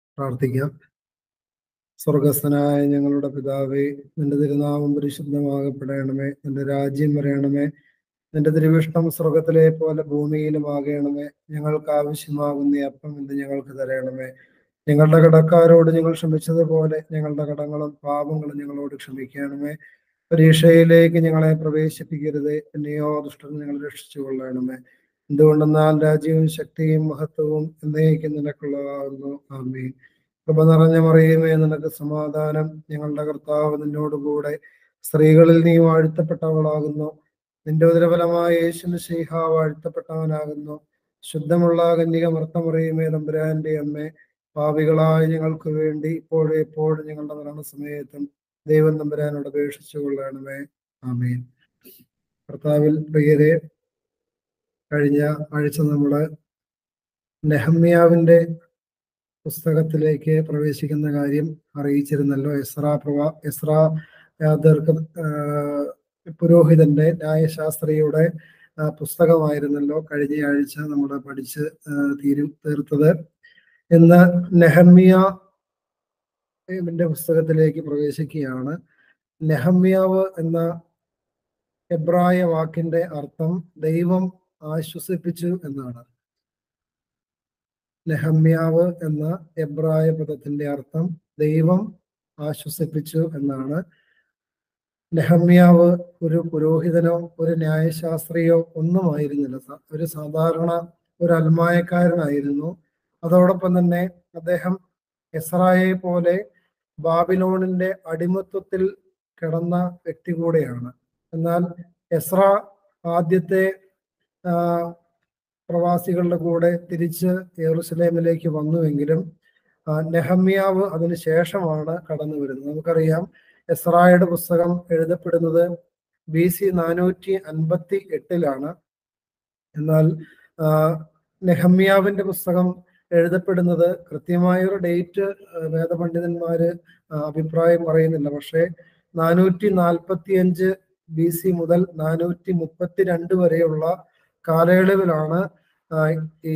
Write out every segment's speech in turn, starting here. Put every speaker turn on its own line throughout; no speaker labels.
പ്രാർത്ഥിക്കാം സ്വർഗസ്ഥനായ ഞങ്ങളുടെ പിതാവേ നിന്റെ തിരുനാമം പരിശുദ്ധമാകപ്പെടണമേ നിന്റെ രാജ്യം വരയണമേ നിന്റെ തിരുവിഷ്ടം സ്വർഗത്തിലെ പോലെ ഭൂമിയിലും ആകണമേ ഞങ്ങൾക്ക് ആവശ്യമാകുന്ന ഈ അപ്പം ഇന്ന് ഞങ്ങൾക്ക് തരണമേ ഞങ്ങളുടെ കടക്കാരോട് ഞങ്ങൾ ക്ഷമിച്ചതുപോലെ ഞങ്ങളുടെ കടങ്ങളും പാപങ്ങളും ഞങ്ങളോട് ക്ഷമിക്കണമേ പരീക്ഷയിലേക്ക് ഞങ്ങളെ പ്രവേശിപ്പിക്കരുത് എന്നെയോ ദുഷ്ടം ഞങ്ങൾ രക്ഷിച്ചു കൊള്ളണമേ എന്തുകൊണ്ടെന്നാൽ രാജ്യവും ശക്തിയും മഹത്വവും എന്നേക്കും നിനക്കുള്ളതാകുന്നു ആമീൻ കൃപ നിറഞ്ഞ മറിയുമേ നിനക്ക് സമാധാനം ഞങ്ങളുടെ കർത്താവ് നിന്നോടുകൂടെ സ്ത്രീകളിൽ നീ വാഴ്ത്തപ്പെട്ടവളാകുന്നു നിന്റെ ഉദരഫലമായ യേശുന് ശീഹ വാഴ്ത്തപ്പെട്ടവനാകുന്നു ശുദ്ധമുള്ള കന്യക മർത്തമറിയുമേ തമ്പുരാന്റെ അമ്മേ പാപികളായ ഞങ്ങൾക്ക് വേണ്ടി ഇപ്പോഴും എപ്പോഴും ഞങ്ങളുടെ മരണസമയത്തും ദൈവം തമ്പുരാനോട് അപേക്ഷിച്ചു കൊള്ളണമേ ആമേൻ കർത്താവിൽ പ്രിയരെ കഴിഞ്ഞ ആഴ്ച നമ്മള് നെഹമ്യാവിന്റെ പുസ്തകത്തിലേക്ക് പ്രവേശിക്കുന്ന കാര്യം അറിയിച്ചിരുന്നല്ലോ എസ്ര പ്രവാ എസ്ര ദീർഘ പുരോഹിതന്റെ ന്യായശാസ്ത്രിയുടെ ആ, പുസ്തകമായിരുന്നല്ലോ കഴിഞ്ഞ ആഴ്ച നമ്മൾ പഠിച്ച് ആ, തീരു തീർത്തത് ഇന്ന് നെഹമ്യ ന്റെ പുസ്തകത്തിലേക്ക് പ്രവേശിക്കുകയാണ് നെഹമ്യാവ് എന്ന എബ്രായ വാക്കിന്റെ അർത്ഥം ദൈവം ആശ്വസിപ്പിച്ചു എന്നാണ് നെഹമ്യാവ് എന്ന എബ്രായ പദത്തിന്റെ അർത്ഥം ദൈവം ആശ്വസിപ്പിച്ചു എന്നാണ് നെഹമ്യാവ് ഒരു പുരോഹിതനോ ഒരു ന്യായശാസ്ത്രിയോ ഒന്നുമായിരുന്നില്ല സ- ഒരു സാധാരണ ഒരു അൽമായക്കാരനായിരുന്നു അതോടൊപ്പം തന്നെ അദ്ദേഹം എസ്രായെ പോലെ ബാബിലോണിന്റെ അടിമത്വത്തിൽ കിടന്ന വ്യക്തി കൂടെയാണ് എന്നാൽ എസ്ര ആദ്യത്തെ ആ, പ്രവാസികളുടെ കൂടെ തിരിച്ച് യെറൂസലേമിലേക്ക് വന്നുവെങ്കിലും ആ, നെഹമ്യാവ് അതിന് ശേഷമാണ് കടന്നു വരുന്നത് നമുക്കറിയാം എസ്രായുടെ പുസ്തകം എഴുതപ്പെടുന്നത് ബി സി നാനൂറ്റി അൻപത്തി എട്ടിലാണ് എന്നാൽ ആ, നെഹമ്യാവിന്റെ പുസ്തകം എഴുതപ്പെടുന്നത് കൃത്യമായ ഒരു ഡേറ്റ് വേദപണ്ഡിതന്മാര് ആ, അഭിപ്രായം പറയുന്നില്ല പക്ഷേ നാനൂറ്റി നാൽപ്പത്തി അഞ്ച് ബി സി മുതൽ നാനൂറ്റി മുപ്പത്തിരണ്ട് വരെയുള്ള കാലയളവിലാണ് ആ, ഈ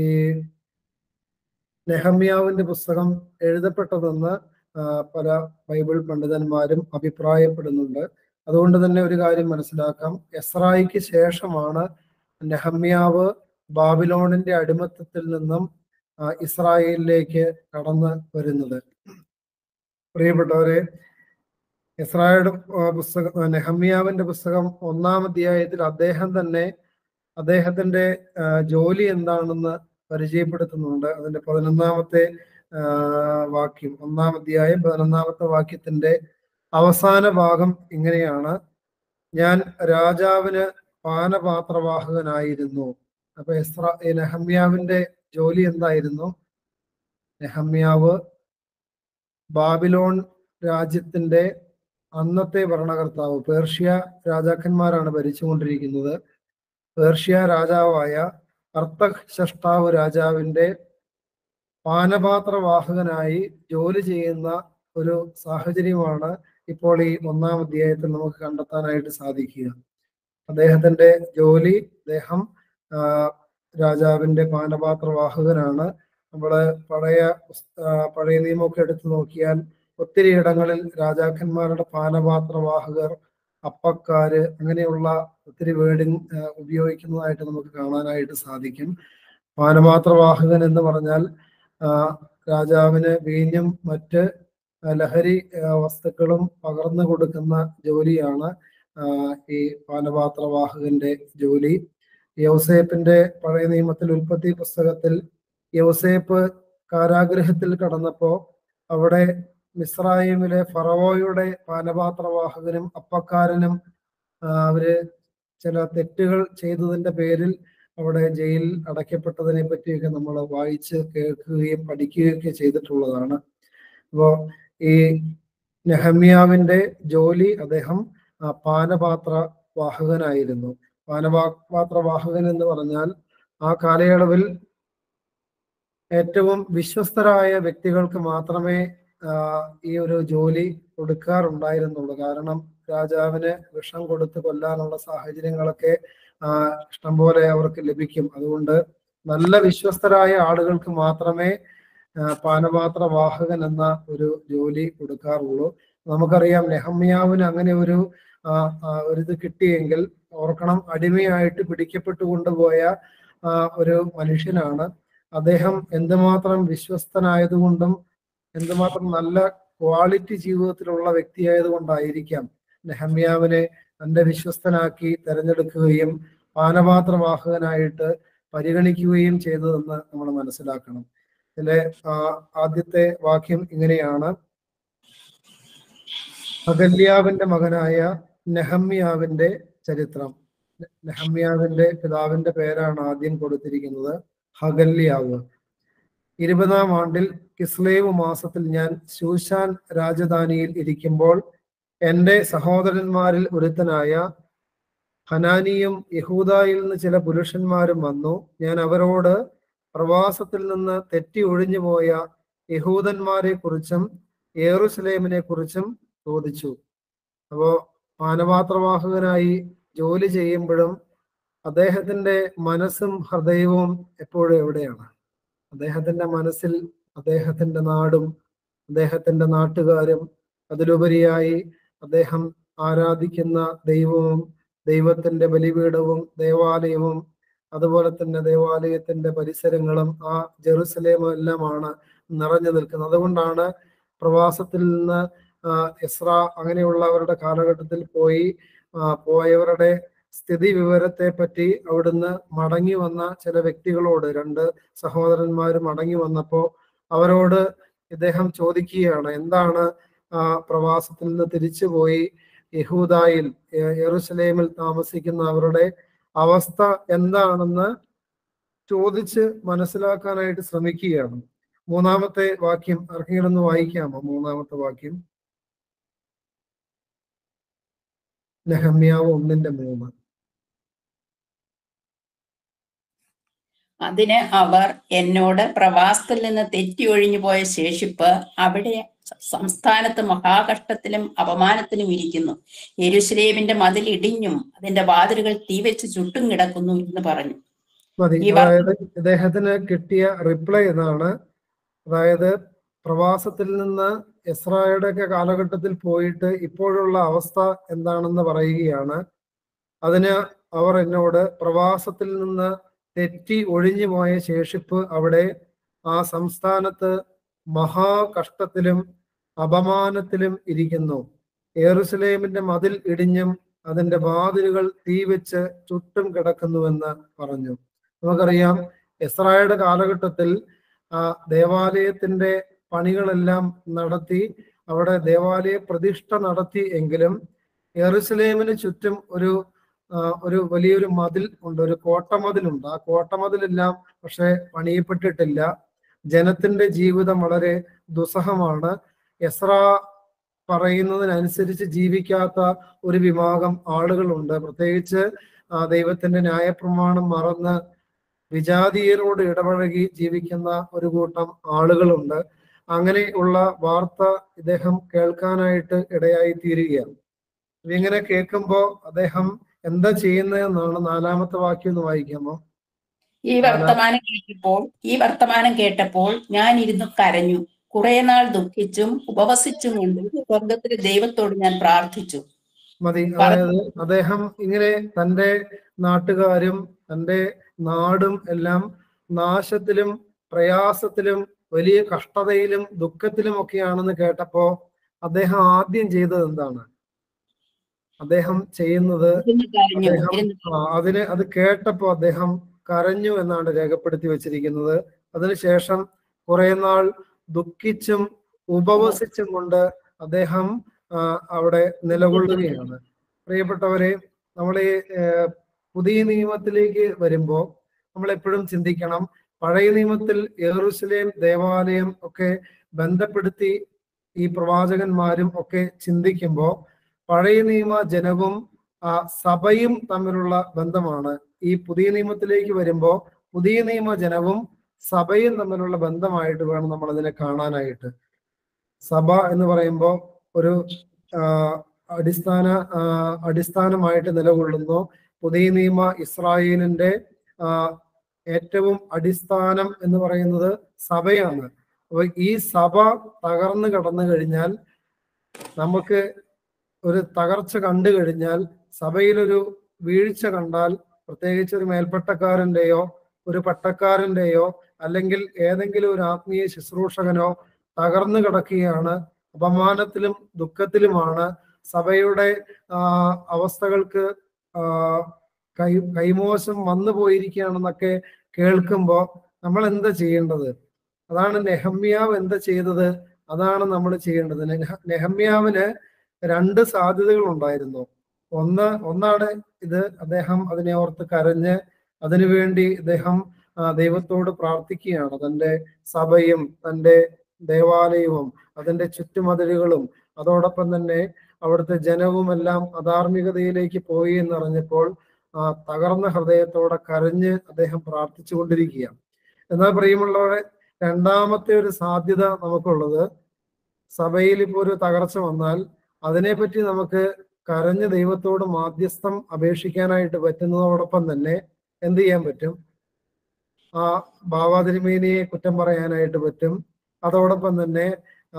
നെഹമ്യാവിന്റെ പുസ്തകം എഴുതപ്പെട്ടതെന്ന് ആ, പല ബൈബിൾ പണ്ഡിതന്മാരും അഭിപ്രായപ്പെടുന്നുണ്ട് അതുകൊണ്ട് തന്നെ ഒരു കാര്യം മനസ്സിലാക്കാം എസ്രായിക്ക് ശേഷമാണ് നെഹമ്യാവ് ബാബിലോണിന്റെ അടിമത്തത്തിൽ നിന്നും ആ, ഇസ്രായേലിലേക്ക് കടന്നു വരുന്നത് പ്രിയപ്പെട്ടവരെ ഇസ്രായേൽ പുസ്തകം നെഹമ്യാവിന്റെ പുസ്തകം ഒന്നാം അധ്യായത്തിൽ അദ്ദേഹം തന്നെ അദ്ദേഹത്തിന്റെ ആ, ജോലി എന്താണെന്ന് പരിചയപ്പെടുത്തുന്നുണ്ട് അതിന്റെ പതിനൊന്നാമത്തെ ആ, വാക്യം ഒന്നാം അധ്യായം പതിനൊന്നാമത്തെ വാക്യത്തിന്റെ അവസാന ഭാഗം ഇങ്ങനെയാണ് ഞാൻ രാജാവിന് പാനപാത്രവാഹകനായിരുന്നു അപ്പൊ എസ്ര ഈ നെഹമ്യാവിന്റെ ജോലി എന്തായിരുന്നു നെഹമ്യാവ് ബാബിലോൺ രാജ്യത്തിന്റെ അന്നത്തെ ഭരണകർത്താവ് പേർഷ്യ രാജാക്കന്മാരാണ് ഭരിച്ചുകൊണ്ടിരിക്കുന്നത് പേർഷ്യ രാജാവായ അർത്ഥഷഷ്ടാവ് രാജാവിന്റെ പാനപാത്രവാഹകനായി ജോലി ചെയ്യുന്ന ഒരു സാഹചര്യമാണ് ഇപ്പോൾ ഈ ഒന്നാം അധ്യായത്തിൽ നമുക്ക് കണ്ടെത്താനായിട്ട് സാധിക്കുക അദ്ദേഹത്തിന്റെ ജോലി അദ്ദേഹം ആ, രാജാവിന്റെ പാനപാത്രവാഹകനാണ് നമ്മള് പഴയ പുസ്- ആ, പഴയ നിയമമൊക്കെ എടുത്തു നോക്കിയാൽ ഒത്തിരി ഇടങ്ങളിൽ രാജാക്കന്മാരുടെ പാനപാത്രവാഹകർ അപ്പക്കാര് അങ്ങനെയുള്ള ഒത്തിരി വേർഡിങ് ഉപയോഗിക്കുന്നതായിട്ട് നമുക്ക് കാണാനായിട്ട് സാധിക്കും പാനപാത്രവാഹകൻ എന്ന് പറഞ്ഞാൽ ആ, രാജാവിന് വീഞ്ഞും മറ്റ് ആ, ലഹരി ആ, വസ്തുക്കളും പകർന്നു കൊടുക്കുന്ന ജോലിയാണ് ആ, ഈ പാനപാത്രവാഹകന്റെ ജോലി യൗസേപ്പിന്റെ പഴയ നിയമത്തിൽ ഉൽപ്പത്തി പുസ്തകത്തിൽ യൗസേപ്പ് കാരാഗ്രഹത്തിൽ കടന്നപ്പോ അവിടെ മിസ്രായിമിലെ ഫറവോയുടെ പാനപാത്രവാഹകനും അപ്പക്കാരനും ആ, അവര് ചില തെറ്റുകൾ ചെയ്തതിന്റെ പേരിൽ അവിടെ ജയിലിൽ അടയ്ക്കപ്പെട്ടതിനെ പറ്റിയൊക്കെ നമ്മൾ വായിച്ച് കേൾക്കുകയും പഠിക്കുകയും ഒക്കെ ചെയ്തിട്ടുള്ളതാണ് അപ്പോ ഈ നെഹമ്യാവിന്റെ ജോലി അദ്ദേഹം ആ, പാനപാത്ര വാഹകനായിരുന്നു പാനപാത്ര വാഹകൻ എന്ന് പറഞ്ഞാൽ ആ കാലയളവിൽ ഏറ്റവും വിശ്വസ്തരായ വ്യക്തികൾക്ക് മാത്രമേ ആ, ഈ ഒരു ജോലി കൊടുക്കാറുണ്ടായിരുന്നുള്ളൂ കാരണം രാജാവിന് വിഷം കൊടുത്ത് കൊല്ലാനുള്ള സാഹചര്യങ്ങളൊക്കെ ആ, ഇഷ്ടംപോലെ അവർക്ക് ലഭിക്കും അതുകൊണ്ട് നല്ല വിശ്വസ്തരായ ആളുകൾക്ക് മാത്രമേ ആ, പാനപാത്ര വാഹകൻ എന്ന ഒരു ജോലി കൊടുക്കാറുള്ളൂ നമുക്കറിയാം നെഹമ്യാവിന് അങ്ങനെ ഒരു ആ, ആ, ഒരു ഇത് കിട്ടിയെങ്കിൽ ഓർക്കണം അടിമയായിട്ട് പിടിക്കപ്പെട്ടു കൊണ്ടുപോയ ആ, ഒരു മനുഷ്യനാണ് അദ്ദേഹം എന്തുമാത്രം വിശ്വസ്തനായതുകൊണ്ടും എന്തുമാത്രം നല്ല ക്വാളിറ്റി ജീവിതത്തിലുള്ള വ്യക്തിയായതുകൊണ്ടായിരിക്കാം നെഹമ്യാവിനെ തന്റെ വിശ്വസ്തനാക്കി തെരഞ്ഞെടുക്കുകയും പാനപാത്രവാഹകനായിട്ട് പരിഗണിക്കുകയും ചെയ്തതെന്ന് നമ്മൾ മനസ്സിലാക്കണം ഇതിലെ ആ, ആദ്യത്തെ വാക്യം ഇങ്ങനെയാണ് അഗല്യാവിന്റെ മകനായ നെഹമ്യാവിന്റെ ചരിത്രം നെഹമ്യാവിന്റെ പിതാവിന്റെ പേരാണ് ആദ്യം കൊടുത്തിരിക്കുന്നത് ഹഗല്യാവ് ഇരുപതാം ആണ്ടിൽ കിസ്ലേവ് മാസത്തിൽ ഞാൻ ശൂശാൻ രാജധാനിയിൽ ഇരിക്കുമ്പോൾ എന്റെ സഹോദരന്മാരിൽ ഒരുത്തനായ ഹനാനിയും യഹൂദായിൽ നിന്ന് ചില പുരുഷന്മാരും വന്നു ഞാൻ അവരോട് പ്രവാസത്തിൽ നിന്ന് തെറ്റി ഒഴിഞ്ഞു പോയ യഹൂദന്മാരെ കുറിച്ചും യേറുസലേമിനെ കുറിച്ചും ചോദിച്ചു അപ്പോ പാനപാത്രവാഹകനായി ജോലി ചെയ്യുമ്പോഴും അദ്ദേഹത്തിന്റെ മനസ്സും ഹൃദയവും എപ്പോഴും എവിടെയാണ് അദ്ദേഹത്തിന്റെ മനസ്സിൽ അദ്ദേഹത്തിന്റെ നാടും അദ്ദേഹത്തിന്റെ നാട്ടുകാരും അതിലുപരിയായി അദ്ദേഹം ആരാധിക്കുന്ന ദൈവവും ദൈവത്തിന്റെ ബലിപീഠവും ദേവാലയവും അതുപോലെ തന്നെ ദേവാലയത്തിന്റെ പരിസരങ്ങളും ആ ജെറുസലേമും എല്ലാമാണ് നിറഞ്ഞു നിൽക്കുന്നത് അതുകൊണ്ടാണ് പ്രവാസത്തിൽ നിന്ന് ആ, എസ്ര അങ്ങനെയുള്ളവരുടെ കാലഘട്ടത്തിൽ പോയി ആ, പോയവരുടെ സ്ഥിതി വിവരത്തെ പറ്റി അവിടുന്ന് മടങ്ങി വന്ന ചില വ്യക്തികളോട് രണ്ട് സഹോദരന്മാർ മടങ്ങി വന്നപ്പോ അവരോട് ഇദ്ദേഹം ചോദിക്കുകയാണ് എന്താണ് ആ പ്രവാസത്തിൽ നിന്ന് തിരിച്ചുപോയി യഹൂദായിൽ യെ- യെറൂശലേമിൽ താമസിക്കുന്ന അവരുടെ അവസ്ഥ എന്താണെന്ന് ചോദിച്ച് മനസ്സിലാക്കാനായിട്ട് ശ്രമിക്കുകയാണ് മൂന്നാമത്തെ വാക്യം ആർക്കെങ്കിലും ഒന്ന് വായിക്കാമോ മൂന്നാമത്തെ വാക്യം നെഹമ്യാവ് ഒന്നിന്റെ മൂന്ന്
അതിന് അവർ എന്നോട് പ്രവാസത്തിൽ നിന്ന് തെറ്റി ഒഴിഞ്ഞു പോയ ശേഷിപ്പ് അവിടെ സംസ്ഥാനത്ത് മഹാകഷ്ടത്തിലും അപമാനത്തിലും ഇരിക്കുന്നു യെരുശലേമിന്റെ മതിൽ ഇടിഞ്ഞും അതിന്റെ വാതിലുകൾ തീവെച്ച് ചുട്ടും കിടക്കുന്നു എന്ന് പറഞ്ഞു
മതി
ഈ വാ-
അതായത് ഇദ്ദേഹത്തിന് കിട്ടിയ റിപ്ലൈ ഇതാണ് അതായത് പ്രവാസത്തിൽ നിന്ന് എസ്രായുടെ ഒക്കെ കാലഘട്ടത്തിൽ പോയിട്ട് ഇപ്പോഴുള്ള അവസ്ഥ എന്താണെന്ന് പറയുകയാണ് അതിന് അവർ എന്നോട് പ്രവാസത്തിൽ നിന്ന് തെറ്റി ഒഴിഞ്ഞു പോയ ശേഷിപ്പ് അവിടെ ആ സംസ്ഥാനത്ത് മഹാകഷ്ടത്തിലും അപമാനത്തിലും ഇരിക്കുന്നു യെറുസലേമിന്റെ മതിൽ ഇടിഞ്ഞും അതിന്റെ വാതിലുകൾ തീ വെച്ച് ചുട്ടും കിടക്കുന്നുവെന്ന് പറഞ്ഞു നമുക്കറിയാം എസ്രായുടെ കാലഘട്ടത്തിൽ ആ ദേവാലയത്തിന്റെ പണികളെല്ലാം നടത്തി അവിടെ ദേവാലയ പ്രതിഷ്ഠ നടത്തി എങ്കിലും യെറുസലേമിന് ചുറ്റും ഒരു ആ, ഒരു വലിയൊരു മതിൽ ഉണ്ട് ഒരു കോട്ടമതിലുണ്ട് ആ കോട്ടമതിലെല്ലാം പക്ഷെ പണിയപ്പെട്ടിട്ടില്ല ജനത്തിന്റെ ജീവിതം വളരെ ദുസ്സഹമാണ് എസ്ര പറയുന്നതിനനുസരിച്ച് ജീവിക്കാത്ത ഒരു വിഭാഗം ആളുകളുണ്ട് പ്രത്യേകിച്ച് ആ, ദൈവത്തിന്റെ ന്യായപ്രമാണം മറന്ന് വിജാതീയരോട് ഇടപഴകി ജീവിക്കുന്ന ഒരു കൂട്ടം ആളുകളുണ്ട് അങ്ങനെയുള്ള വാർത്ത ഇദ്ദേഹം കേൾക്കാനായിട്ട് ഇടയായി തീരുകയാണ് ഇങ്ങനെ കേൾക്കുമ്പോ അദ്ദേഹം എന്താ ചെയ്യുന്നതെന്നാണ് നാലാമത്തെ വാക്യം ഒന്ന് വായിക്കാമോ
ഈ വർത്തമാനം കേട്ടപ്പോൾ ഈ വർത്തമാനം കേട്ടപ്പോൾ ഞാൻ ഇരുന്ന് കരഞ്ഞു കുറെ നാൾ ദുഃഖിച്ചും ഉപവസിച്ചും കൊണ്ട് സ്വർഗത്തിലെ ദൈവത്തോട് ഞാൻ പ്രാർത്ഥിച്ചു
മതി അതായത് അദ്ദേഹം ഇങ്ങനെ തന്റെ നാട്ടുകാരും തന്റെ നാടും എല്ലാം നാശത്തിലും പ്രയാസത്തിലും വലിയ കഷ്ടതയിലും ദുഃഖത്തിലും ഒക്കെയാണെന്ന് കേട്ടപ്പോ അദ്ദേഹം ആദ്യം ചെയ്തത് എന്താണ് അദ്ദേഹം ചെയ്യുന്നത്
ഇരുന്ന് കരഞ്ഞു
അദ്ദേഹം
ഇരുന്ന്
ആ, അതിന് അത് കേട്ടപ്പോ അദ്ദേഹം കരഞ്ഞു എന്നാണ് രേഖപ്പെടുത്തി വെച്ചിരിക്കുന്നത് അതിനുശേഷം കുറെ നാൾ ദുഃഖിച്ചും ഉപവസിച്ചും കൊണ്ട് അദ്ദേഹം ആ, അവിടെ നിലകൊള്ളുകയാണ് പ്രിയപ്പെട്ടവരെ നമ്മൾ ഈ ഏർ, പുതിയ നിയമത്തിലേക്ക് വരുമ്പോ നമ്മൾ എപ്പോഴും ചിന്തിക്കണം പഴയ നിയമത്തിൽ യെറൂശലേം ദേവാലയം ഒക്കെ ബന്ധപ്പെടുത്തി ഈ പ്രവാചകന്മാരും ഒക്കെ ചിന്തിക്കുമ്പോൾ പഴയ നിയമ ജനവും ആ സഭയും തമ്മിലുള്ള ബന്ധമാണ് ഈ പുതിയ നിയമത്തിലേക്ക് വരുമ്പോൾ പുതിയ നിയമ ജനവും സഭയും തമ്മിലുള്ള ബന്ധമായിട്ട് വേണം നമ്മൾ അതിനെ കാണാനായിട്ട് സഭ എന്ന് പറയുമ്പോൾ ഒരു ആ, അടിസ്ഥാന ആ, അടിസ്ഥാനമായിട്ട് നിലകൊള്ളുന്നു പുതിയ നിയമ ഇസ്രായേലിന്റെ ആ, ഏറ്റവും അടിസ്ഥാനം എന്ന് പറയുന്നത് സഭയാണ് അപ്പൊ ഈ സഭ തകർന്നു കടന്നു കഴിഞ്ഞാൽ നമുക്ക് ഒരു തകർച്ച കണ്ടു കഴിഞ്ഞാൽ സഭയിലൊരു വീഴ്ച കണ്ടാൽ പ്രത്യേകിച്ച് ഒരു മേൽപ്പട്ടക്കാരന്റെയോ ഒരു പട്ടക്കാരന്റെയോ അല്ലെങ്കിൽ ഏതെങ്കിലും ഒരു ആത്മീയ ശുശ്രൂഷകനോ തകർന്നു കിടക്കുകയാണ് അപമാനത്തിലും ദുഃഖത്തിലുമാണ് സഭയുടെ ആ, അവസ്ഥകൾക്ക് ആ, കൈ കൈമോശം വന്നു പോയിരിക്കുകയാണെന്നൊക്കെ കേൾക്കുമ്പോൾ നമ്മൾ എന്താ ചെയ്യേണ്ടത് അതാണ് നെഹമ്യാവ് എന്താ ചെയ്തത് അതാണ് നമ്മൾ ചെയ്യേണ്ടത് നെഹ- നെഹമ്യാവിന് രണ്ട് സാധ്യതകൾ ഉണ്ടായിരുന്നു ഒന്ന് ഒന്നാണ് ഇത് അദ്ദേഹം അതിനെ ഓർത്ത് കരഞ്ഞ് അതിനുവേണ്ടി ഇദ്ദേഹം ആ, ദൈവത്തോട് പ്രാർത്ഥിക്കുകയാണ് തന്റെ സഭയും തന്റെ ദേവാലയവും അതിന്റെ ചുറ്റുമതിലുകളും അതോടൊപ്പം തന്നെ അവിടുത്തെ ജനവുമെല്ലാം അധാർമികതയിലേക്ക് പോയി എന്നറിഞ്ഞപ്പോൾ ആ, തകർന്ന ഹൃദയത്തോടെ കരഞ്ഞ് അദ്ദേഹം പ്രാർത്ഥിച്ചുകൊണ്ടിരിക്കുകയാണ് എന്നാൽ പ്രിയമുള്ളവരെ രണ്ടാമത്തെ ഒരു സാധ്യത നമുക്കുള്ളത് സഭയിൽ ഇപ്പോൾ ഒരു തകർച്ച വന്നാൽ അതിനെപ്പറ്റി നമുക്ക് കരഞ്ഞ് ദൈവത്തോട് മാധ്യസ്ഥം അപേക്ഷിക്കാനായിട്ട് പറ്റുന്നതോടൊപ്പം തന്നെ എന്ത് ചെയ്യാൻ പറ്റും ആ ഭാവാതിരുമേനിയെ കുറ്റം പറയാനായിട്ട് പറ്റും അതോടൊപ്പം തന്നെ ആ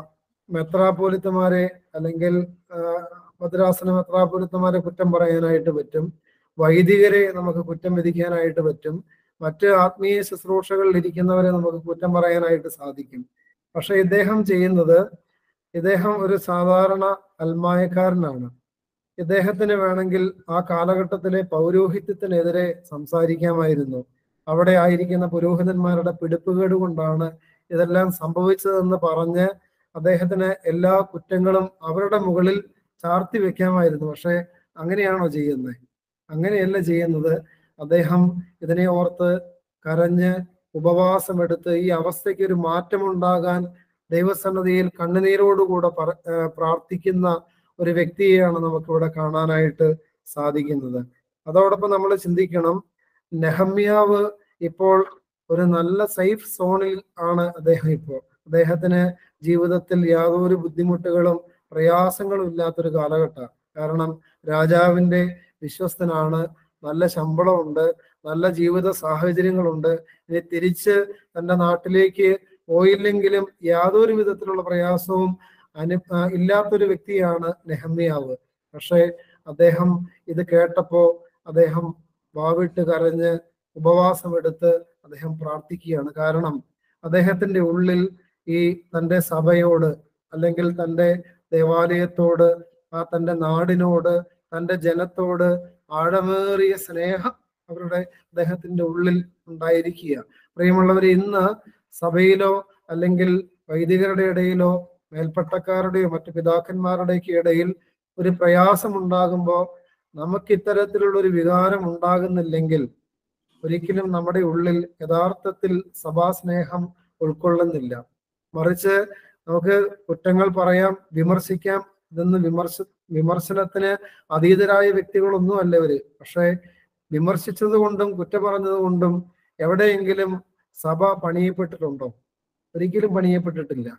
മെത്രാപോലിത്തമാരെ അല്ലെങ്കിൽ ആ, ഭദ്രാസന മെത്രാപോലിത്തമാരെ കുറ്റം പറയാനായിട്ട് പറ്റും വൈദികരെ നമുക്ക് കുറ്റം വിധിക്കാനായിട്ട് പറ്റും മറ്റ് ആത്മീയ ശുശ്രൂഷകളിൽ ഇരിക്കുന്നവരെ നമുക്ക് കുറ്റം പറയാനായിട്ട് സാധിക്കും പക്ഷെ ഇദ്ദേഹം ചെയ്യുന്നത് ഇദ്ദേഹം ഒരു സാധാരണ അൽമായക്കാരനാണ് ഇദ്ദേഹത്തിന് വേണമെങ്കിൽ ആ കാലഘട്ടത്തിലെ പൗരോഹിത്യത്തിനെതിരെ സംസാരിക്കാമായിരുന്നു അവിടെ ആയിരിക്കുന്ന പുരോഹിതന്മാരുടെ പിടിപ്പുകേട് കൊണ്ടാണ് ഇതെല്ലാം സംഭവിച്ചതെന്ന് പറഞ്ഞ് അദ്ദേഹത്തിന് എല്ലാ കുറ്റങ്ങളും അവരുടെ മുകളിൽ ചാർത്തി വെക്കാമായിരുന്നു പക്ഷെ അങ്ങനെയാണോ ചെയ്യുന്നത് അങ്ങനെയല്ല ചെയ്യുന്നത് അദ്ദേഹം ഇതിനെ ഓർത്ത് കരഞ്ഞ് ഉപവാസമെടുത്ത് ഈ അവസ്ഥയ്ക്ക് ഒരു മാറ്റമുണ്ടാകാൻ ദൈവസന്നതിയിൽ കണ്ണുനീരോടുകൂടെ പറ ഏർ പ്രാർത്ഥിക്കുന്ന ഒരു വ്യക്തിയെയാണ് നമുക്കിവിടെ കാണാനായിട്ട് സാധിക്കുന്നത് അതോടൊപ്പം നമ്മൾ ചിന്തിക്കണം നെഹമ്യാവ് ഇപ്പോൾ ഒരു നല്ല സേഫ് സോണിൽ ആണ് അദ്ദേഹം ഇപ്പോൾ അദ്ദേഹത്തിന് ജീവിതത്തിൽ യാതൊരു ബുദ്ധിമുട്ടുകളും പ്രയാസങ്ങളും ഇല്ലാത്തൊരു കാലഘട്ടം കാരണം രാജാവിന്റെ വിശ്വസ്തനാണ് നല്ല ശമ്പളമുണ്ട് നല്ല ജീവിത സാഹചര്യങ്ങളുണ്ട് ഇനി തിരിച്ച് തന്റെ നാട്ടിലേക്ക് പോയില്ലെങ്കിലും യാതൊരു വിധത്തിലുള്ള പ്രയാസവും അനു ആ, ഇല്ലാത്തൊരു വ്യക്തിയാണ് നെഹമ്യാവ് പക്ഷേ അദ്ദേഹം ഇത് കേട്ടപ്പോ അദ്ദേഹം വാവിട്ട് കരഞ്ഞ് ഉപവാസമെടുത്ത് അദ്ദേഹം പ്രാർത്ഥിക്കുകയാണ് കാരണം അദ്ദേഹത്തിന്റെ ഉള്ളിൽ ഈ തന്റെ സഭയോട് അല്ലെങ്കിൽ തന്റെ ദേവാലയത്തോട് ആ തന്റെ നാടിനോട് തന്റെ ജനത്തോട് ആഴമേറിയ സ്നേഹം അവരുടെ അദ്ദേഹത്തിന്റെ ഉള്ളിൽ ഉണ്ടായിരിക്കുക പ്രിയമുള്ളവരെ ഇന്ന് സഭയിലോ അല്ലെങ്കിൽ വൈദികരുടെ ഇടയിലോ മേൽപ്പട്ടക്കാരുടെയോ മറ്റു പിതാക്കന്മാരുടെയൊക്കെ ഇടയിൽ ഒരു പ്രയാസം ഉണ്ടാകുമ്പോൾ നമുക്ക് ഇത്തരത്തിലുള്ള ഒരു വികാരം ഉണ്ടാകുന്നില്ലെങ്കിൽ ഒരിക്കലും നമ്മുടെ ഉള്ളിൽ യഥാർത്ഥത്തിൽ സഭാസ്നേഹം ഉൾക്കൊള്ളുന്നില്ല മറിച്ച് നമുക്ക് കുറ്റങ്ങൾ പറയാം വിമർശിക്കാം ഇതൊന്ന് വിമർശ വിമർശനത്തിന് അതീതരായ വ്യക്തികളൊന്നും അല്ല ഇവര് പക്ഷേ വിമർശിച്ചത് കൊണ്ടും കുറ്റം പറഞ്ഞത് കൊണ്ടും എവിടെയെങ്കിലും സഭ പണിയപ്പെട്ടിട്ടുണ്ടോ ഒരിക്കലും പണിയപ്പെട്ടിട്ടില്ല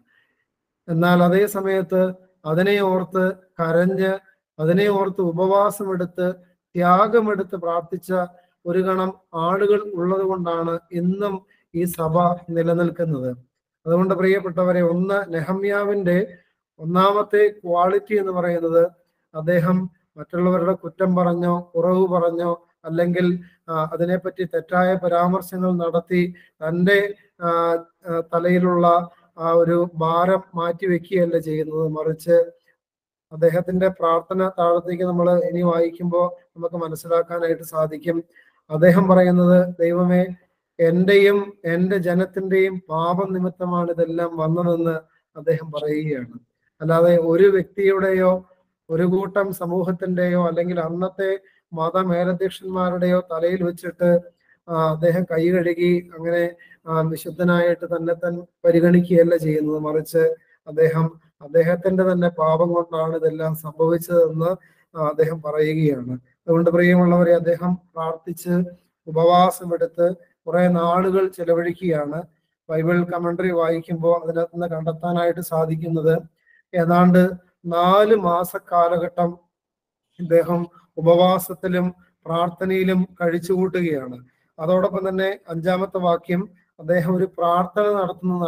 എന്നാൽ അതേ സമയത്ത് അതിനെ ഓർത്ത് കരഞ്ഞ് അതിനെ ഓർത്ത് ഉപവാസമെടുത്ത് ത്യാഗമെടുത്ത് പ്രാർത്ഥിച്ച ഒരു ഗണം ആളുകൾ ഉള്ളത് കൊണ്ടാണ് ഇന്നും ഈ സഭ നിലനിൽക്കുന്നത് അതുകൊണ്ട് പ്രിയപ്പെട്ടവരെ ഒന്ന് നെഹമ്യാവിന്റെ ഒന്നാമത്തെ ക്വാളിറ്റി എന്ന് പറയുന്നത് അദ്ദേഹം മറ്റുള്ളവരുടെ കുറ്റം പറഞ്ഞോ കുറവ് പറഞ്ഞോ അല്ലെങ്കിൽ ആ, അതിനെപ്പറ്റി തെറ്റായ പരാമർശങ്ങൾ നടത്തി തൻ്റെ ആ, ആ, തലയിലുള്ള ആ ഒരു ഭാരം മാറ്റിവെക്കുകയല്ല ചെയ്യുന്നത് മറിച്ച് അദ്ദേഹത്തിന്റെ പ്രാർത്ഥന താഴത്തേക്ക് നമ്മൾ ഇനി വായിക്കുമ്പോൾ നമുക്ക് മനസ്സിലാക്കാനായിട്ട് സാധിക്കും അദ്ദേഹം പറയുന്നത് ദൈവമേ എന്റെയും എന്റെ ജനത്തിന്റെയും പാപം നിമിത്തമാണ് ഇതെല്ലാം വന്നതെന്ന് അദ്ദേഹം പറയുകയാണ് അല്ലാതെ ഒരു വ്യക്തിയുടെയോ ഒരു കൂട്ടം സമൂഹത്തിന്റെയോ അല്ലെങ്കിൽ അന്നത്തെ മതമേലധ്യക്ഷന്മാരുടെയോ തലയിൽ വെച്ചിട്ട് ആ, അദ്ദേഹം കൈ കഴുകി അങ്ങനെ ആ, വിശുദ്ധനായിട്ട് തന്നെ തൻ പരിഗണിക്കുകയല്ല ചെയ്യുന്നത് മറിച്ച് അദ്ദേഹം അദ്ദേഹത്തിന്റെ തന്നെ പാപം കൊണ്ടാണ് ഇതെല്ലാം സംഭവിച്ചതെന്ന് ആ, അദ്ദേഹം പറയുകയാണ് അതുകൊണ്ട് പ്രിയമുള്ളവരെ അദ്ദേഹം പ്രാർത്ഥിച്ച് ഉപവാസമെടുത്ത് കുറെ നാളുകൾ ചെലവഴിക്കുകയാണ് ബൈബിൾ കമന്ററി വായിക്കുമ്പോൾ അതിനകത്ത് നിന്ന് കണ്ടെത്താനായിട്ട് സാധിക്കുന്നത് ഏതാണ്ട് നാല് മാസ കാലഘട്ടം ഇദ്ദേഹം ഉപവാസത്തിലും പ്രാർത്ഥനയിലും കഴിച്ചുകൂട്ടുകയാണ് അതോടൊപ്പം തന്നെ അഞ്ചാമത്തെ വാക്യം അദ്ദേഹം ഒരു പ്രാർത്ഥന നടത്തുന്നതാണ്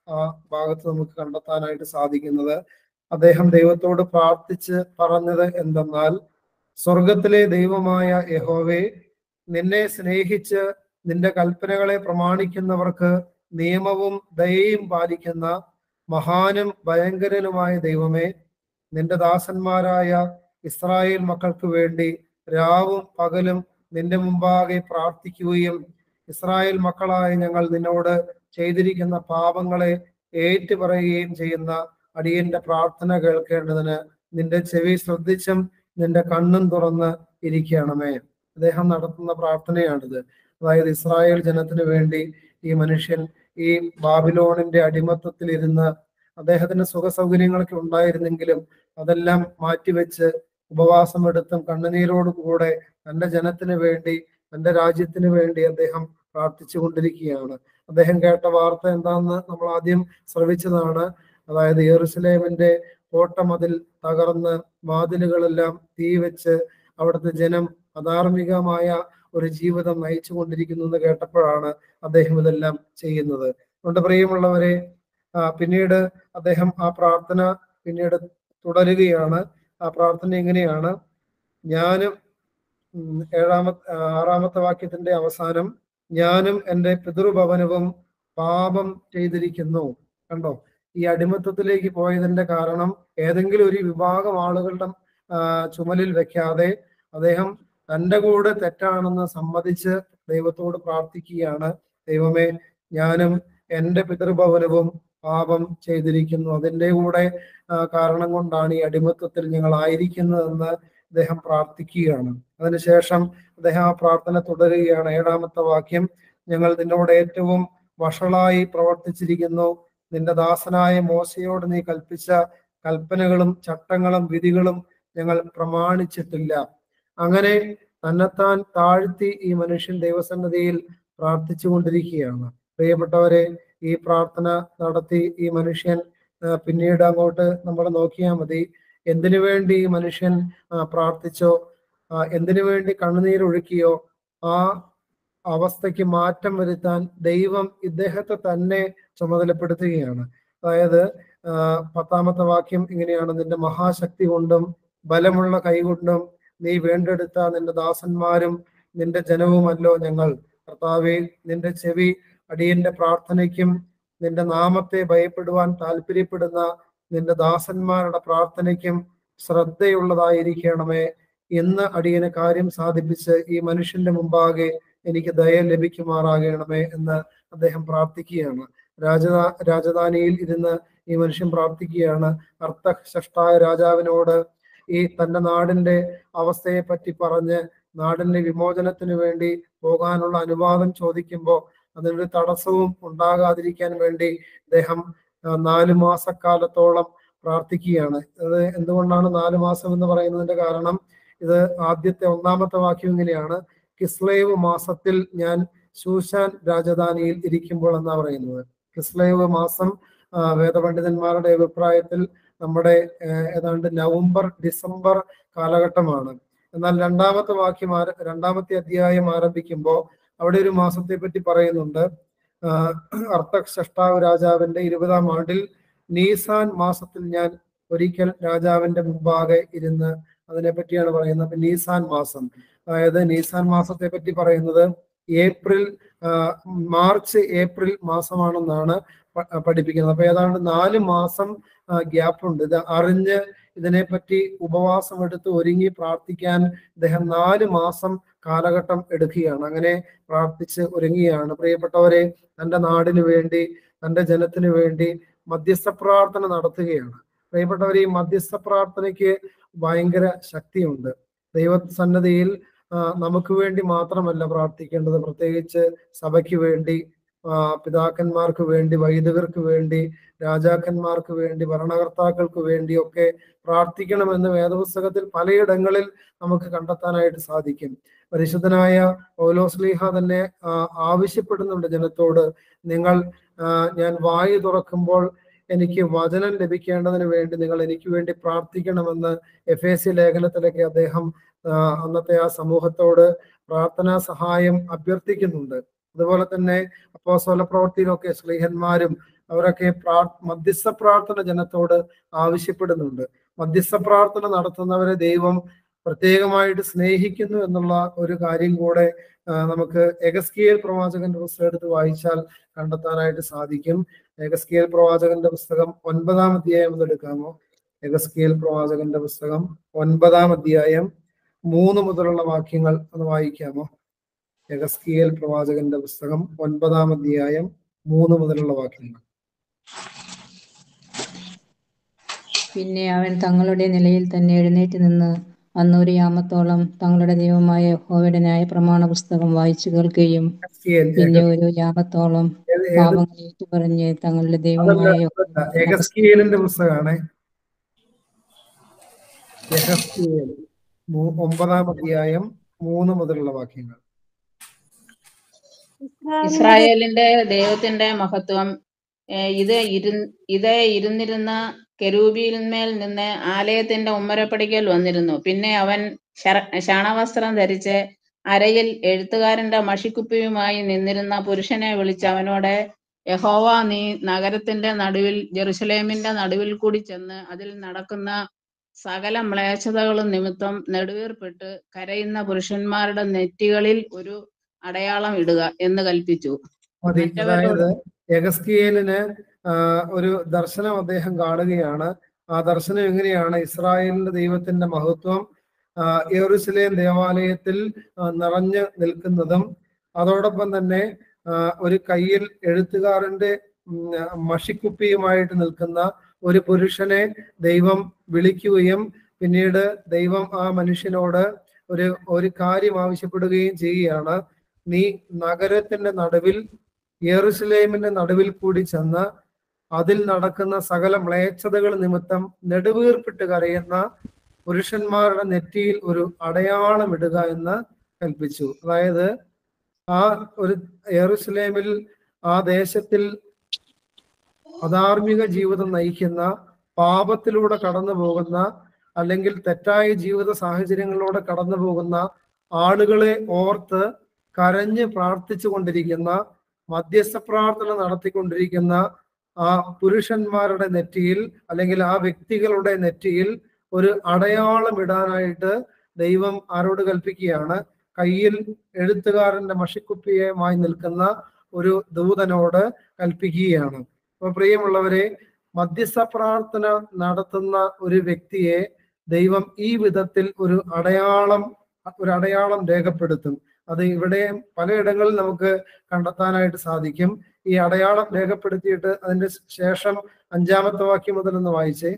ആ ഭാഗത്ത് നമുക്ക് കണ്ടെത്താനായിട്ട് സാധിക്കുന്നത് അദ്ദേഹം ദൈവത്തോട് പ്രാർത്ഥിച്ച് പറഞ്ഞത് എന്തെന്നാൽ സ്വർഗത്തിലെ ദൈവമായ യഹോവേ നിന്നെ സ്നേഹിച്ച് നിന്റെ കൽപ്പനകളെ പ്രമാണിക്കുന്നവർക്ക് നിയമവും ദയയും പാലിക്കുന്ന മഹാനും ഭയങ്കരനുമായ ദൈവമേ നിന്റെ ദാസന്മാരായ ഇസ്രായേൽ മക്കൾക്ക് വേണ്ടി രാവും പകലും നിന്റെ മുമ്പാകെ പ്രാർത്ഥിക്കുകയും ഇസ്രായേൽ മക്കളായ ഞങ്ങൾ നിന്നോട് ചെയ്തിരിക്കുന്ന പാപങ്ങളെ ഏറ്റുപറയുകയും ചെയ്യുന്ന അടിയന്റെ പ്രാർത്ഥന കേൾക്കേണ്ടതിന് നിന്റെ ചെവി ശ്രദ്ധിച്ചും നിന്റെ കണ്ണും തുറന്ന് ഇരിക്കണമേ അദ്ദേഹം നടത്തുന്ന പ്രാർത്ഥനയാണിത് അതായത് ഇസ്രായേൽ ജനത്തിന് വേണ്ടി ഈ മനുഷ്യൻ ഈ ബാബിലോണിന്റെ അടിമത്തത്തിൽ ഇരുന്ന് അദ്ദേഹത്തിന് സുഖ സൗകര്യങ്ങളൊക്കെ ഉണ്ടായിരുന്നെങ്കിലും അതെല്ലാം മാറ്റിവെച്ച് ഉപവാസം എടുത്തും കണ്ണുനീരോടും കൂടെ തന്റെ ജനത്തിന് വേണ്ടി തന്റെ രാജ്യത്തിന് വേണ്ടി അദ്ദേഹം പ്രാർത്ഥിച്ചു കൊണ്ടിരിക്കുകയാണ് അദ്ദേഹം കേട്ട വാർത്ത എന്താണെന്ന് നമ്മൾ ആദ്യം ശ്രവിച്ചതാണ് അതായത് യെറുസലേമിന്റെ കോട്ടമതിൽ തകർന്ന് വാതിലുകളെല്ലാം തീ വെച്ച് അവിടുത്തെ ജനം അധാർമികമായ ഒരു ജീവിതം നയിച്ചു കൊണ്ടിരിക്കുന്നു എന്ന് കേട്ടപ്പോഴാണ് അദ്ദേഹം ഇതെല്ലാം ചെയ്യുന്നത് അതുകൊണ്ട് പ്രിയമുള്ളവരെ ആ, പിന്നീട് അദ്ദേഹം ആ പ്രാർത്ഥന പിന്നീട് തുടരുകയാണ് ആ പ്രാർത്ഥന എങ്ങനെയാണ് ഞാനും ഉം, ഏഴാമത്തെ ആ, ആറാമത്തെ വാക്യത്തിന്റെ അവസാനം ഞാനും എൻ്റെ പിതൃഭവനവും പാപം ചെയ്തിരിക്കുന്നു കണ്ടോ ഈ അടിമത്തത്തിലേക്ക് പോയതിന്റെ കാരണം ഏതെങ്കിലും ഒരു വിഭാഗം ആളുകളുടെ ആ, ചുമലിൽ വെക്കാതെ അദ്ദേഹം തന്റെ കൂടെ തെറ്റാണെന്ന് സമ്മതിച്ച് ദൈവത്തോട് പ്രാർത്ഥിക്കുകയാണ് ദൈവമേ ഞാനും എൻ്റെ പിതൃഭവനവും പാപം ചെയ്തിരിക്കുന്നു അതിൻ്റെ കൂടെ ആ, കാരണം കൊണ്ടാണ് ഈ അടിമത്തത്തിൽ ഞങ്ങൾ ആയിരിക്കുന്നതെന്ന് അദ്ദേഹം പ്രാർത്ഥിക്കുകയാണ് അതിനുശേഷം അദ്ദേഹം ആ പ്രാർത്ഥന തുടരുകയാണ് ഏഴാമത്തെ വാക്യം ഞങ്ങൾ നിന്നോട് ഏറ്റവും വഷളായി പ്രവർത്തിച്ചിരിക്കുന്നു നിന്റെ ദാസനായ മോശയോട് നീ കൽപ്പിച്ച കൽപ്പനകളും ചട്ടങ്ങളും വിധികളും ഞങ്ങൾ പ്രമാണിച്ചിട്ടില്ല അങ്ങനെ തന്നെത്താൻ താഴ്ത്തി ഈ മനുഷ്യൻ ദൈവസന്നതിയിൽ പ്രാർത്ഥിച്ചു കൊണ്ടിരിക്കുകയാണ് പ്രിയപ്പെട്ടവരെ ഈ പ്രാർത്ഥന നടത്തി ഈ മനുഷ്യൻ ആ, പിന്നീട് അങ്ങോട്ട് നമ്മൾ നോക്കിയാൽ മതി എന്തിനു വേണ്ടി ഈ മനുഷ്യൻ ആ, പ്രാർത്ഥിച്ചോ ആ, എന്തിനു വേണ്ടി കണ്ണുനീരൊഴുക്കിയോ ആ അവസ്ഥയ്ക്ക് മാറ്റം വരുത്താൻ ദൈവം ഇദ്ദേഹത്തെ തന്നെ ചുമതലപ്പെടുത്തുകയാണ് അതായത് ആ, പത്താമത്തെ വാക്യം ഇങ്ങനെയാണ് നിന്റെ മഹാശക്തി കൊണ്ടും ബലമുള്ള കൈകൊണ്ടും നീ വേണ്ടെടുത്ത നിന്റെ ദാസന്മാരും നിന്റെ ജനവുമല്ലോ ഞങ്ങൾ കർത്താവെ നിന്റെ ചെവി അടിയന്റെ പ്രാർത്ഥനയ്ക്കും നിന്റെ നാമത്തെ ഭയപ്പെടുവാൻ താല്പര്യപ്പെടുന്ന നിന്റെ ദാസന്മാരുടെ പ്രാർത്ഥനയ്ക്കും ശ്രദ്ധയുള്ളതായിരിക്കണമേ എന്ന് അടിയന് കാര്യം സാധിപ്പിച്ച് ഈ മനുഷ്യന്റെ മുമ്പാകെ എനിക്ക് ദയ ലഭിക്കുമാറാകണമേ എന്ന് അദ്ദേഹം പ്രാർത്ഥിക്കുകയാണ് രാജധാ രാജധാനിയിൽ ഇരുന്ന് ഈ മനുഷ്യൻ പ്രാർത്ഥിക്കുകയാണ് അർത്ഥശഷ്ടായ രാജാവിനോട് ഈ തന്റെ നാടിന്റെ അവസ്ഥയെ പറ്റി പറഞ്ഞ് നാടിന്റെ വിമോചനത്തിന് വേണ്ടി പോകാനുള്ള അനുവാദം ചോദിക്കുമ്പോൾ അതിനൊരു തടസ്സവും ഉണ്ടാകാതിരിക്കാൻ വേണ്ടി അദ്ദേഹം ആ, നാല് മാസക്കാലത്തോളം പ്രാർത്ഥിക്കുകയാണ് അത് എന്തുകൊണ്ടാണ് നാല് മാസം എന്ന് പറയുന്നതിന്റെ കാരണം ഇത് ആദ്യത്തെ ഒന്നാമത്തെ വാക്യം ഇങ്ങനെയാണ് കിസ്ലേവ് മാസത്തിൽ ഞാൻ ശൂശാൻ രാജധാനിയിൽ ഇരിക്കുമ്പോൾ എന്നാ പറയുന്നത് കിസ്ലേവ് മാസം ആ, വേദപണ്ഡിതന്മാരുടെ അഭിപ്രായത്തിൽ നമ്മുടെ ഏഹ്, ഏതാണ്ട് നവംബർ ഡിസംബർ കാലഘട്ടമാണ് എന്നാൽ രണ്ടാമത്തെ വാക്യം ആര രണ്ടാമത്തെ അധ്യായം ആരംഭിക്കുമ്പോൾ അവിടെ ഒരു മാസത്തെ പറ്റി പറയുന്നുണ്ട് ആഹ് അർത്ഥഷ്ടാവ് രാജാവിന്റെ ഇരുപതാം ആണ്ടിൽ നീസാൻ മാസത്തിൽ ഞാൻ ഒരിക്കൽ രാജാവിന്റെ മുമ്പാകെ ഇരുന്ന് അതിനെ പറ്റിയാണ് പറയുന്നത് അപ്പൊ നീസാൻ മാസം അതായത് നീസാൻ മാസത്തെ പറ്റി പറയുന്നത് ഏപ്രിൽ ആഹ് മാർച്ച് ഏപ്രിൽ മാസമാണെന്നാണ് പ- പഠിപ്പിക്കുന്നത് അപ്പൊ ഏതാണ്ട് നാല് മാസം ഗ്യാപ്പ് ഉണ്ട് ഇത് അറിഞ്ഞ് ഇതിനെപ്പറ്റി ഉപവാസം എടുത്ത് ഒരുങ്ങി പ്രാർത്ഥിക്കാൻ ഇദ്ദേഹം നാല് മാസം കാലഘട്ടം എടുക്കുകയാണ് അങ്ങനെ പ്രാർത്ഥിച്ച് ഒരുങ്ങുകയാണ് പ്രിയപ്പെട്ടവരെ തന്റെ നാടിന് വേണ്ടി തന്റെ ജനത്തിന് വേണ്ടി മധ്യസ്ഥ പ്രാർത്ഥന നടത്തുകയാണ് പ്രിയപ്പെട്ടവരെ ഈ മധ്യസ്ഥ പ്രാർത്ഥനയ്ക്ക് ഭയങ്കര ശക്തിയുണ്ട് ദൈവസന്നതിയിൽ ആ, നമുക്ക് വേണ്ടി മാത്രമല്ല പ്രാർത്ഥിക്കേണ്ടത് പ്രത്യേകിച്ച് സഭയ്ക്ക് വേണ്ടി ആ, പിതാക്കന്മാർക്ക് വേണ്ടി വൈദികർക്ക് വേണ്ടി രാജാക്കന്മാർക്ക് വേണ്ടി ഭരണകർത്താക്കൾക്ക് വേണ്ടിയൊക്കെ പ്രാർത്ഥിക്കണമെന്ന് വേദപുസ്തകത്തിൽ പലയിടങ്ങളിൽ നമുക്ക് കണ്ടെത്താനായിട്ട് സാധിക്കും പരിശുദ്ധനായ പൗലോസ്ലീഹ തന്നെ ആ, ആവശ്യപ്പെടുന്നുണ്ട് ജനത്തോട് നിങ്ങൾ ആ, ഞാൻ വായു തുറക്കുമ്പോൾ എനിക്ക് വചനം ലഭിക്കേണ്ടതിന് വേണ്ടി നിങ്ങൾ എനിക്ക് വേണ്ടി പ്രാർത്ഥിക്കണമെന്ന് എഫ് എ സി ലേഖനത്തിലൊക്കെ അദ്ദേഹം ആ, അന്നത്തെ ആ സമൂഹത്തോട് പ്രാർത്ഥനാ സഹായം അഭ്യർത്ഥിക്കുന്നുണ്ട് അതുപോലെ തന്നെ അപ്പോസ്തല പ്രവൃത്തിയിലൊക്കെ സ്ലീഹന്മാരും അവരൊക്കെ പ്രാ മധ്യസ്ഥ പ്രാർത്ഥന ജനത്തോട് ആവശ്യപ്പെടുന്നുണ്ട് മധ്യസ്ഥ പ്രാർത്ഥന നടത്തുന്നവരെ ദൈവം പ്രത്യേകമായിട്ട് സ്നേഹിക്കുന്നു എന്നുള്ള ഒരു കാര്യം കൂടെ ആ, നമുക്ക് എഗസ്കിയൽ പ്രവാചകന്റെ പുസ്തകം എടുത്ത് വായിച്ചാൽ കണ്ടെത്താനായിട്ട് സാധിക്കും എഗസ്കിയൽ പ്രവാചകന്റെ പുസ്തകം ഒൻപതാം അധ്യായം ഒന്ന് എടുക്കാമോ എഗസ്കിയൽ പ്രവാചകന്റെ പുസ്തകം ഒൻപതാം അധ്യായം മൂന്ന് മുതലുള്ള വാക്യങ്ങൾ ഒന്ന് വായിക്കാമോ എഗസ്കിയൽ പ്രവാചകന്റെ പുസ്തകം ഒൻപതാം അധ്യായം മൂന്ന് മുതലുള്ള വാക്യങ്ങൾ
പിന്നെ അവൻ തങ്ങളുടെ നിലയിൽ തന്നെ എഴുന്നേറ്റ് നിന്ന് അന്നൊരു യാമത്തോളം തങ്ങളുടെ ദൈവമായ യഹോവയുടെ ന്യായ പ്രമാണ പുസ്തകം വായിച്ചു കേൾക്കുകയും
എഗസ്കിയേൽ
പിന്നെ ഒരു യാമത്തോളം
ഏത് ഏത്
പാപങ്ങൾ ഏറ്റുപറഞ്ഞ് തങ്ങളുടെ ദൈവമായ
അതല്ല എഗസ്കിയേലിന്റെ പുസ്തകമാണ് എഗസ്കിയേൽ മൂ- ഒമ്പതാം അധ്യായം മൂന്ന് മുതലുള്ള വാക്യങ്ങൾ
ഇസ്രായേലിന്റെ ദൈവത്തിന്റെ മഹത്വം ഏഹ് ഇത് ഇരു ഇത് ഇരുന്നിരുന്ന കെരൂബിന്മേൽ നിന്ന് ആലയത്തിന്റെ ഉമ്മരപ്പടിക്കൽ വന്നിരുന്നു പിന്നെ അവൻ ശര- ശാണവസ്ത്രം ധരിച്ച് അരയിൽ എഴുത്തുകാരന്റെ മഷിക്കുപ്പിയുമായി നിന്നിരുന്ന പുരുഷനെ വിളിച്ച് അവനോട് യഹോവ നീ നഗരത്തിന്റെ നടുവിൽ ജെറുസലേമിന്റെ നടുവിൽ കൂടി ചെന്ന് അതിൽ നടക്കുന്ന സകല മ്ലേച്ഛതകളും നിമിത്തം നെടുവീർപ്പിട്ട് കരയുന്ന പുരുഷന്മാരുടെ നെറ്റികളിൽ ഒരു അടയാളം ഇടുക എന്ന് കൽപ്പിച്ചു
മതി
മറ്റവരോട്
അതായത് എഗസ്കിയേലിന് ആ, ഒരു ദർശനം അദ്ദേഹം കാണുകയാണ് ആ ദർശനം എങ്ങനെയാണ് ഇസ്രായേലിന്റെ ദൈവത്തിന്റെ മഹത്വം ആ, യെറൂശലേം ദേവാലയത്തിൽ ആ, നിറഞ്ഞു നിൽക്കുന്നതും അതോടൊപ്പം തന്നെ ആ, ഒരു കയ്യിൽ എഴുത്തുകാരന്റെ ഉം, മഷിക്കുപ്പിയുമായിട്ട് നിൽക്കുന്ന ഒരു പുരുഷനെ ദൈവം വിളിക്കുകയും പിന്നീട് ദൈവം ആ മനുഷ്യനോട് ഒരു ഒരു കാര്യം ആവശ്യപ്പെടുകയും ചെയ്യുകയാണ് നീ നഗരത്തിന്റെ നടുവിൽ യെറുസലേമിന്റെ നടുവിൽ കൂടി ചെന്ന് അതിൽ നടക്കുന്ന സകല മ്ലേച്ഛതകൾ നിമിത്തം നെടുവീർപ്പിട്ട് കരയുന്ന പുരുഷന്മാരുടെ നെറ്റിയിൽ ഒരു അടയാളം ഇടുക എന്ന് കൽപ്പിച്ചു അതായത് ആ ഒരു യെറുസലേമിൽ ആ ദേശത്തിൽ അധാർമിക ജീവിതം നയിക്കുന്ന പാപത്തിലൂടെ കടന്നു പോകുന്ന അല്ലെങ്കിൽ തെറ്റായ ജീവിത സാഹചര്യങ്ങളിലൂടെ കടന്നു പോകുന്ന ആളുകളെ ഓർത്ത് കരഞ്ഞ് പ്രാർത്ഥിച്ചു കൊണ്ടിരിക്കുന്ന മധ്യസ്ഥ പ്രാർത്ഥന നടത്തിക്കൊണ്ടിരിക്കുന്ന ആ പുരുഷന്മാരുടെ നെറ്റിയിൽ അല്ലെങ്കിൽ ആ വ്യക്തികളുടെ നെറ്റിയിൽ ഒരു അടയാളം ഇടാനായിട്ട് ദൈവം ആരോട് കൽപ്പിക്കുകയാണ് കയ്യിൽ എഴുത്തുകാരന്റെ മഷിക്കുപ്പിയുമായി നിൽക്കുന്ന ഒരു ദൂതനോട് കൽപ്പിക്കുകയാണ് അപ്പൊ പ്രിയമുള്ളവരെ മധ്യസ്ഥ പ്രാർത്ഥന നടത്തുന്ന ഒരു വ്യക്തിയെ ദൈവം ഈ വിധത്തിൽ ഒരു അടയാളം ഒരു അടയാളം രേഖപ്പെടുത്തും അത് ഇവിടെ പലയിടങ്ങളിൽ നമുക്ക് കണ്ടെത്താനായിട്ട് സാധിക്കും ഈ അടയാളം രേഖപ്പെടുത്തിയിട്ട് അതിന്റെ ശേഷം അഞ്ചാമത്തെ വാക്യം മുതൽ ഒന്ന് വായിച്ചേ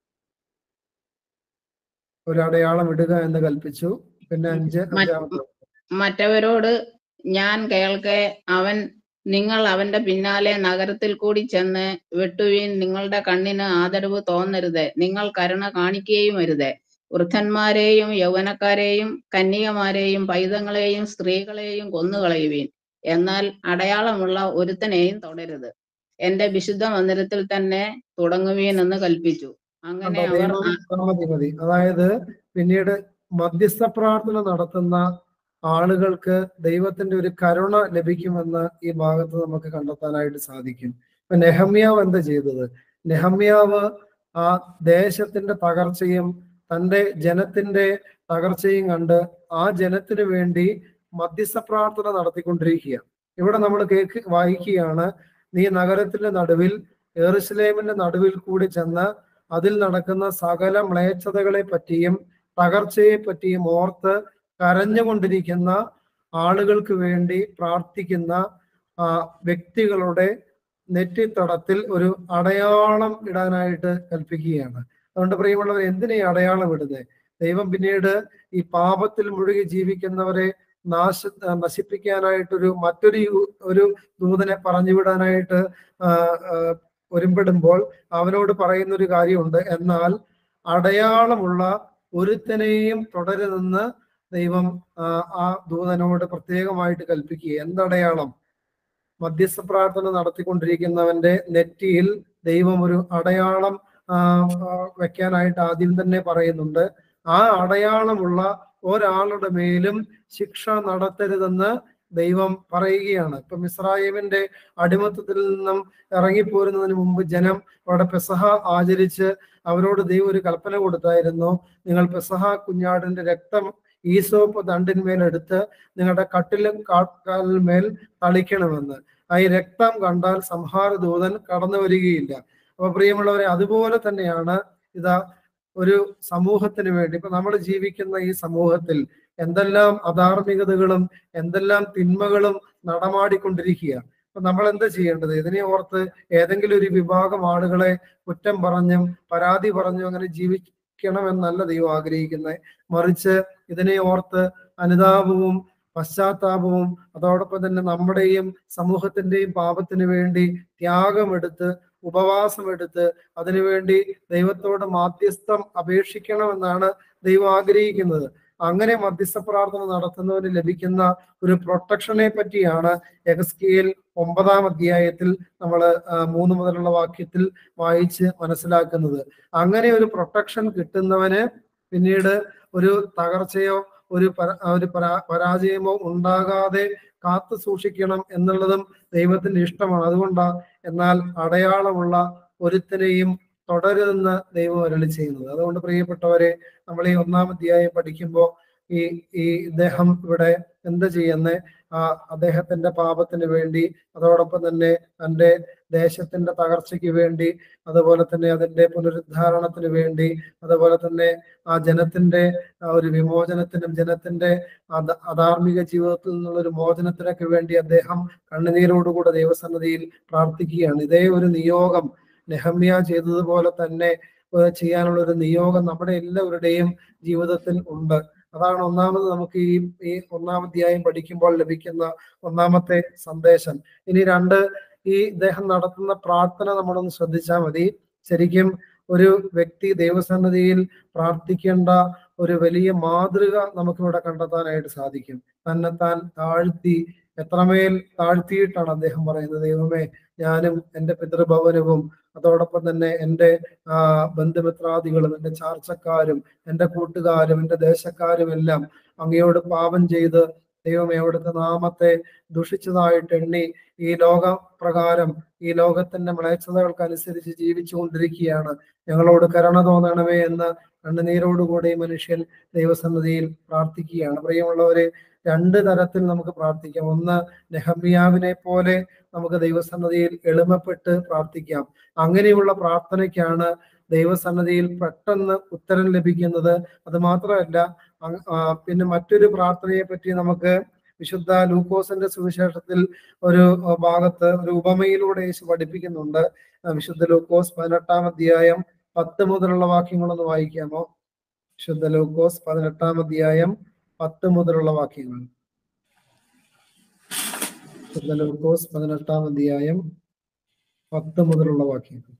ഒരു അടയാളം ഇടുക എന്ന് കൽപ്പിച്ചു പിന്നെ അഞ്ച് അഞ്ചാമത്തെ
മറ്റവരോട് ഞാൻ കേൾക്കെ അവൻ നിങ്ങൾ അവന്റെ പിന്നാലെ നഗരത്തിൽ കൂടി ചെന്ന് വെട്ടുവീൻ നിങ്ങളുടെ കണ്ണിന് ആദരവ് തോന്നരുത് നിങ്ങൾ കരുണ കാണിക്കുകയും അരുത് വൃദ്ധന്മാരെയും യൗവനക്കാരെയും കന്യകമാരെയും പൈതങ്ങളെയും സ്ത്രീകളെയും കൊന്നുകളയുവീൻ എന്നാൽ അടയാളമുള്ള ഒരുത്തനെയും തൊടരുത് എന്റെ വിശുദ്ധ മന്ദിരത്തിൽ തന്നെ തുടങ്ങുവീൻ എന്ന് കൽപ്പിച്ചു അങ്ങനെ
കണ്ടോ?
അവർ
ദൈവം ആ, മതി മതി അതായത് പിന്നീട് മധ്യസ്ഥ പ്രാർത്ഥന നടത്തുന്ന ആളുകൾക്ക് ദൈവത്തിന്റെ ഒരു കരുണ ലഭിക്കുമെന്ന് ഈ ഭാഗത്ത് നമുക്ക് കണ്ടെത്താനായിട്ട് സാധിക്കും ഇപ്പൊ നെഹമ്യാവ് എന്താ ചെയ്തത് നെഹമ്യാവ് ആ ദേശത്തിന്റെ തകർച്ചയും തന്റെ ജനത്തിന്റെ തകർച്ചയും കണ്ട് ആ ജനത്തിനു വേണ്ടി മധ്യസ്ഥ പ്രാർത്ഥന നടത്തിക്കൊണ്ടിരിക്കുക ഇവിടെ നമ്മൾ കേക്ക് വായിക്കുകയാണ് നീ നഗരത്തിന്റെ നടുവിൽ എറുസലേമിന്റെ നടുവിൽ കൂടി ചെന്ന് അതിൽ നടക്കുന്ന സകല മ്ലേച്ഛതകളെ പറ്റിയും തകർച്ചയെ പറ്റിയും ഓർത്ത് കരഞ്ഞുകൊണ്ടിരിക്കുന്ന ആളുകൾക്ക് വേണ്ടി പ്രാർത്ഥിക്കുന്ന ആ വ്യക്തികളുടെ നെറ്റിത്തടത്തിൽ ഒരു അടയാളം ഇടാനായിട്ട് കൽപ്പിക്കുകയാണ് അതുകൊണ്ട് പ്രിയമുള്ളവർ എന്തിനാ ഈ അടയാളം ഇടുന്നത് ദൈവം പിന്നീട് ഈ പാപത്തിൽ മുഴുകി ജീവിക്കുന്നവരെ നാശ നശിപ്പിക്കാനായിട്ടൊരു മറ്റൊരു യു- ഒരു ദൂതനെ പറഞ്ഞു വിടാനായിട്ട് ആ, ആ, ഒരുമ്പെടുമ്പോൾ അവനോട് പറയുന്ന ഒരു കാര്യമുണ്ട് എന്നാൽ അടയാളമുള്ള ഒരുത്തനെയും തുടരുതെന്ന് ദൈവം ആ, ആ ദൂതനോട് പ്രത്യേകമായിട്ട് കൽപ്പിക്കുക എന്തടയാളം മധ്യസ്ഥ പ്രാർത്ഥന നടത്തിക്കൊണ്ടിരിക്കുന്നവന്റെ നെറ്റിയിൽ ദൈവം ഒരു അടയാളം ആ, ആ, വെക്കാനായിട്ട് ആദ്യം തന്നെ പറയുന്നുണ്ട് ആ അടയാളമുള്ള ഒരാളുടെ മേലും ശിക്ഷ നടത്തരുതെന്ന് ദൈവം പറയുകയാണ് ഇപ്പൊ മിസ്രായിമിന്റെ അടിമത്തത്തിൽ നിന്നും ഇറങ്ങിപ്പോരുന്നതിന് മുമ്പ് ജനം അവിടെ പെസഹ ആചരിച്ച് അവരോട് ദൈവം ഒരു കൽപ്പന കൊടുത്തായിരുന്നു നിങ്ങൾ പെസഹ കുഞ്ഞാടിന്റെ രക്തം ഈസോപ്പ് ദണ്ടിന്മേൽ എടുത്ത് നിങ്ങളുടെ കട്ടിലും കാൽമേൽ തളിക്കണമെന്ന് ആ ഈ രക്തം കണ്ടാൽ സംഹാര ദൂതൻ കടന്നു വരികയില്ല അപ്പൊ പ്രിയമുള്ളവരെ അതുപോലെ തന്നെയാണ് ഇതാ ഒരു സമൂഹത്തിന് വേണ്ടി ഇപ്പൊ നമ്മൾ ജീവിക്കുന്ന ഈ സമൂഹത്തിൽ എന്തെല്ലാം അധാർമികതകളും എന്തെല്ലാം തിന്മകളും നടമാടിക്കൊണ്ടിരിക്കുക അപ്പൊ നമ്മൾ എന്താ ചെയ്യേണ്ടത് ഇതിനെ ഓർത്ത് ഏതെങ്കിലും ഒരു വിഭാഗം ആളുകളെ കുറ്റം പറഞ്ഞും പരാതി പറഞ്ഞും അങ്ങനെ ജീവിക്കണമെന്നല്ല ദൈവം ആഗ്രഹിക്കുന്നത് മറിച്ച് ഇതിനെ ഓർത്ത് അനുതാപവും പശ്ചാത്താപവും അതോടൊപ്പം തന്നെ നമ്മുടെയും സമൂഹത്തിന്റെയും പാപത്തിന് വേണ്ടി ത്യാഗമെടുത്ത് ഉപവാസമെടുത്ത് അതിനുവേണ്ടി ദൈവത്തോട് മാധ്യസ്ഥം അപേക്ഷിക്കണമെന്നാണ് ദൈവം ആഗ്രഹിക്കുന്നത് അങ്ങനെ മധ്യസ്ഥ പ്രാർത്ഥന നടത്തുന്നവന് ലഭിക്കുന്ന ഒരു പ്രൊട്ടക്ഷനെ പറ്റിയാണ് എഗസ്കിയിൽ ഒമ്പതാം അധ്യായത്തിൽ നമ്മൾ മൂന്ന് മുതലുള്ള വാക്യത്തിൽ വായിച്ച് മനസ്സിലാക്കുന്നത് അങ്ങനെ ഒരു പ്രൊട്ടക്ഷൻ കിട്ടുന്നവന് പിന്നീട് ഒരു തകർച്ചയോ ഒരു പര ഒരു പരാ- പരാജയമോ ഉണ്ടാകാതെ കാത്തു സൂക്ഷിക്കണം എന്നുള്ളതും ദൈവത്തിന്റെ ഇഷ്ടമാണ് അതുകൊണ്ടാ എന്നാൽ അടയാളമുള്ള ഒരുത്തനെയും തുടരുതെന്ന് ദൈവം അരളി ചെയ്യുന്നത് അതുകൊണ്ട് പ്രിയപ്പെട്ടവരെ നമ്മൾ ഈ ഒന്നാം അധ്യായം പഠിക്കുമ്പോൾ ഈ ഈ ഇദ്ദേഹം ഇവിടെ എന്താ ചെയ്യുന്നത് ആ അദ്ദേഹത്തിന്റെ പാപത്തിന് വേണ്ടി അതോടൊപ്പം തന്നെ തന്റെ ദേശത്തിന്റെ തകർച്ചയ്ക്ക് വേണ്ടി അതുപോലെ തന്നെ അതിന്റെ പുനരുദ്ധാരണത്തിന് വേണ്ടി അതുപോലെ തന്നെ ആ ജനത്തിന്റെ ആ ഒരു വിമോചനത്തിനും ജനത്തിന്റെ അധ അധാർമിക ജീവിതത്തിൽ നിന്നുള്ള ഒരു മോചനത്തിനൊക്കെ വേണ്ടി അദ്ദേഹം കണ്ണുനീരോടുകൂടെ ദൈവസന്നിധിയിൽ പ്രാർത്ഥിക്കുകയാണ് ഇതേ ഒരു നിയോഗം നെഹമ്യ ചെയ്തതുപോലെ തന്നെ ഏഹ് ചെയ്യാനുള്ള ഒരു നിയോഗം നമ്മുടെ എല്ലാവരുടെയും ജീവിതത്തിൽ ഉണ്ട് അതാണ് ഒന്നാമത് നമുക്ക് ഈ ഈ ഒന്നാം അധ്യായം പഠിക്കുമ്പോൾ ലഭിക്കുന്ന ഒന്നാമത്തെ സന്ദേശം ഇനി രണ്ട് ഈ ഇദ്ദേഹം നടത്തുന്ന പ്രാർത്ഥന നമ്മളൊന്ന് ശ്രദ്ധിച്ചാൽ മതി ശരിക്കും ഒരു വ്യക്തി ദൈവസന്നിധിയിൽ പ്രാർത്ഥിക്കേണ്ട ഒരു വലിയ മാതൃക നമുക്കിവിടെ കണ്ടെത്താനായിട്ട് സാധിക്കും തന്നെത്താൻ താഴ്ത്തി എത്രമേൽ താഴ്ത്തിയിട്ടാണ് അദ്ദേഹം പറയുന്നത് ദൈവമേ ഞാനും എൻ്റെ പിതൃഭവനവും അതോടൊപ്പം തന്നെ എൻ്റെ ആ ബന്ധുമിത്രാദികളും എൻ്റെ ചാർച്ചക്കാരും എൻ്റെ കൂട്ടുകാരും എൻ്റെ ദേശക്കാരും എല്ലാം അങ്ങയോട് പാപം ചെയ്ത് ദൈവമേ അവിടുത്തെ നാമത്തെ ദുഷിച്ചതായിട്ട് എണ്ണി ഈ ലോക പ്രകാരം ഈ ലോകത്തിന്റെ മ്ലേച്ഛതകൾക്കനുസരിച്ച് ജീവിച്ചുകൊണ്ടിരിക്കുകയാണ് ഞങ്ങളോട് കരുണ തോന്നണമേ എന്ന് കണ്ണുനീരോടുകൂടി ഈ മനുഷ്യൻ ദൈവസന്നിധിയിൽ പ്രാർത്ഥിക്കുകയാണ് പ്രിയമുള്ളവരെ രണ്ട് തരത്തിൽ നമുക്ക് പ്രാർത്ഥിക്കാം ഒന്ന് നെഹമ്യാവിനെ പോലെ നമുക്ക് ദൈവസന്നിധിയിൽ എളിമപ്പെട്ട് പ്രാർത്ഥിക്കാം അങ്ങനെയുള്ള പ്രാർത്ഥനയ്ക്കാണ് ദൈവസന്നിധിയിൽ പെട്ടെന്ന് ഉത്തരം ലഭിക്കുന്നത് അത് മാത്രമല്ല അങ്- ആ, പിന്നെ മറ്റൊരു പ്രാർത്ഥനയെ പറ്റി നമുക്ക് വിശുദ്ധ ലൂക്കോസിന്റെ സുവിശേഷത്തിൽ ഒരു ആ, ഭാഗത്ത് ഒരു ഉപമയിലൂടെ യേശു പഠിപ്പിക്കുന്നുണ്ട് ആ, വിശുദ്ധ ലൂക്കോസ് പതിനെട്ടാം അധ്യായം പത്ത് മുതലുള്ള വാക്യങ്ങളൊന്ന് വായിക്കാമോ വിശുദ്ധ ലൂക്കോസ് പതിനെട്ടാം അധ്യായം പത്ത് മുതലുള്ള വാക്യങ്ങൾ വിശുദ്ധ ലൂക്കോസ് പതിനെട്ടാം അധ്യായം പത്ത് മുതലുള്ള വാക്യങ്ങൾ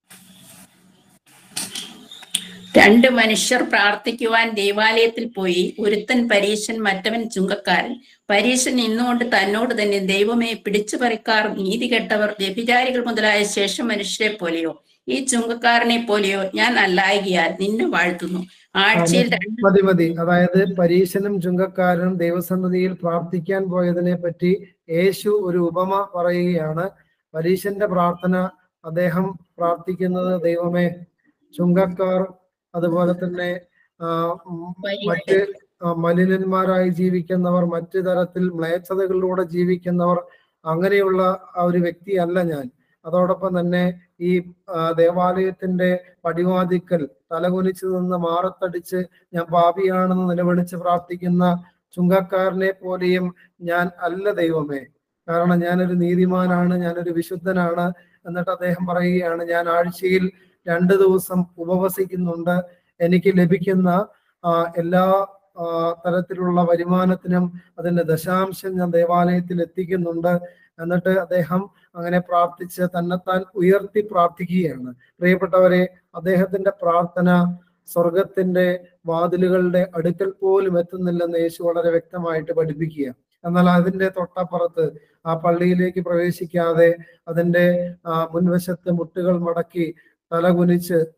രണ്ട് മനുഷ്യർ പ്രാർത്ഥിക്കുവാൻ ദേവാലയത്തിൽ പോയി ഒരുത്തൻ പരീശൻ മറ്റവൻ ചുങ്കക്കാരൻ പരീശൻ നിന്നുകൊണ്ട് തന്നോട് തന്നെ ദൈവമേ പിടിച്ചു പറിക്കാർ നീതി കെട്ടവർ വ്യഭിചാരികൾ മുതലായ ശേഷം മനുഷ്യരെ പോലെയോ ഈ ചുങ്കക്കാരനെ പോലെയോ ഞാൻ അല്ലായകിയാൽ നിന്നെ വാഴ്ത്തുന്നു ആഴ്ചയിൽ രണ്ട്
മതി മതി അതായത് പരീശനും ചുങ്കക്കാരനും ദൈവസന്നിധിയിൽ പ്രാർത്ഥിക്കാൻ പോയതിനെ പറ്റി യേശു ഒരു ഉപമ പറയുകയാണ് പരീശന്റെ പ്രാർത്ഥന അദ്ദേഹം പ്രാർത്ഥിക്കുന്നത് ദൈവമേ ചുങ്കക്കാർ അതുപോലെ തന്നെ ആ, ഉം, മറ്റ് ആ, മലിനന്മാരായി ജീവിക്കുന്നവർ മറ്റു തരത്തിൽ മ്ലേച്ഛതകളിലൂടെ ജീവിക്കുന്നവർ അങ്ങനെയുള്ള ആ ഒരു വ്യക്തിയല്ല ഞാൻ അതോടൊപ്പം തന്നെ ഈ ആ, ദേവാലയത്തിന്റെ പടിവാതിക്കൽ തലകുനിച്ച് നിന്ന് മാറത്തടിച്ച് ഞാൻ പാപിയാണെന്ന് നിലവിളിച്ച് പ്രാർത്ഥിക്കുന്ന ചുങ്കക്കാരനെ പോലെയും ഞാൻ അല്ല ദൈവമേ കാരണം ഞാനൊരു നീതിമാനാണ് ഞാനൊരു വിശുദ്ധനാണ് എന്നിട്ട് അദ്ദേഹം പറയുകയാണ് ഞാൻ ആഴ്ചയിൽ രണ്ട് ദിവസം ഉപവസിക്കുന്നുണ്ട് എനിക്ക് ലഭിക്കുന്ന ആ, എല്ലാ ആ, തരത്തിലുള്ള വരുമാനത്തിനും അതിന്റെ ദശാംശം ഞാൻ ദേവാലയത്തിൽ എത്തിക്കുന്നുണ്ട് എന്നിട്ട് അദ്ദേഹം അങ്ങനെ പ്രാർത്ഥിച്ച് തന്നെത്താൻ ഉയർത്തി പ്രാർത്ഥിക്കുകയാണ് പ്രിയപ്പെട്ടവരെ അദ്ദേഹത്തിന്റെ പ്രാർത്ഥന സ്വർഗത്തിന്റെ വാതിലുകളുടെ അടുക്കൽ പോലും എത്തുന്നില്ലെന്ന് യേശു വളരെ വ്യക്തമായിട്ട് പഠിപ്പിക്കുക എന്നാൽ അതിന്റെ തൊട്ടപ്പുറത്ത് ആ പള്ളിയിലേക്ക് പ്രവേശിക്കാതെ അതിന്റെ ആ, മുൻവശത്ത് മുട്ടുകൾ മടക്കി തല കുനിച്ച്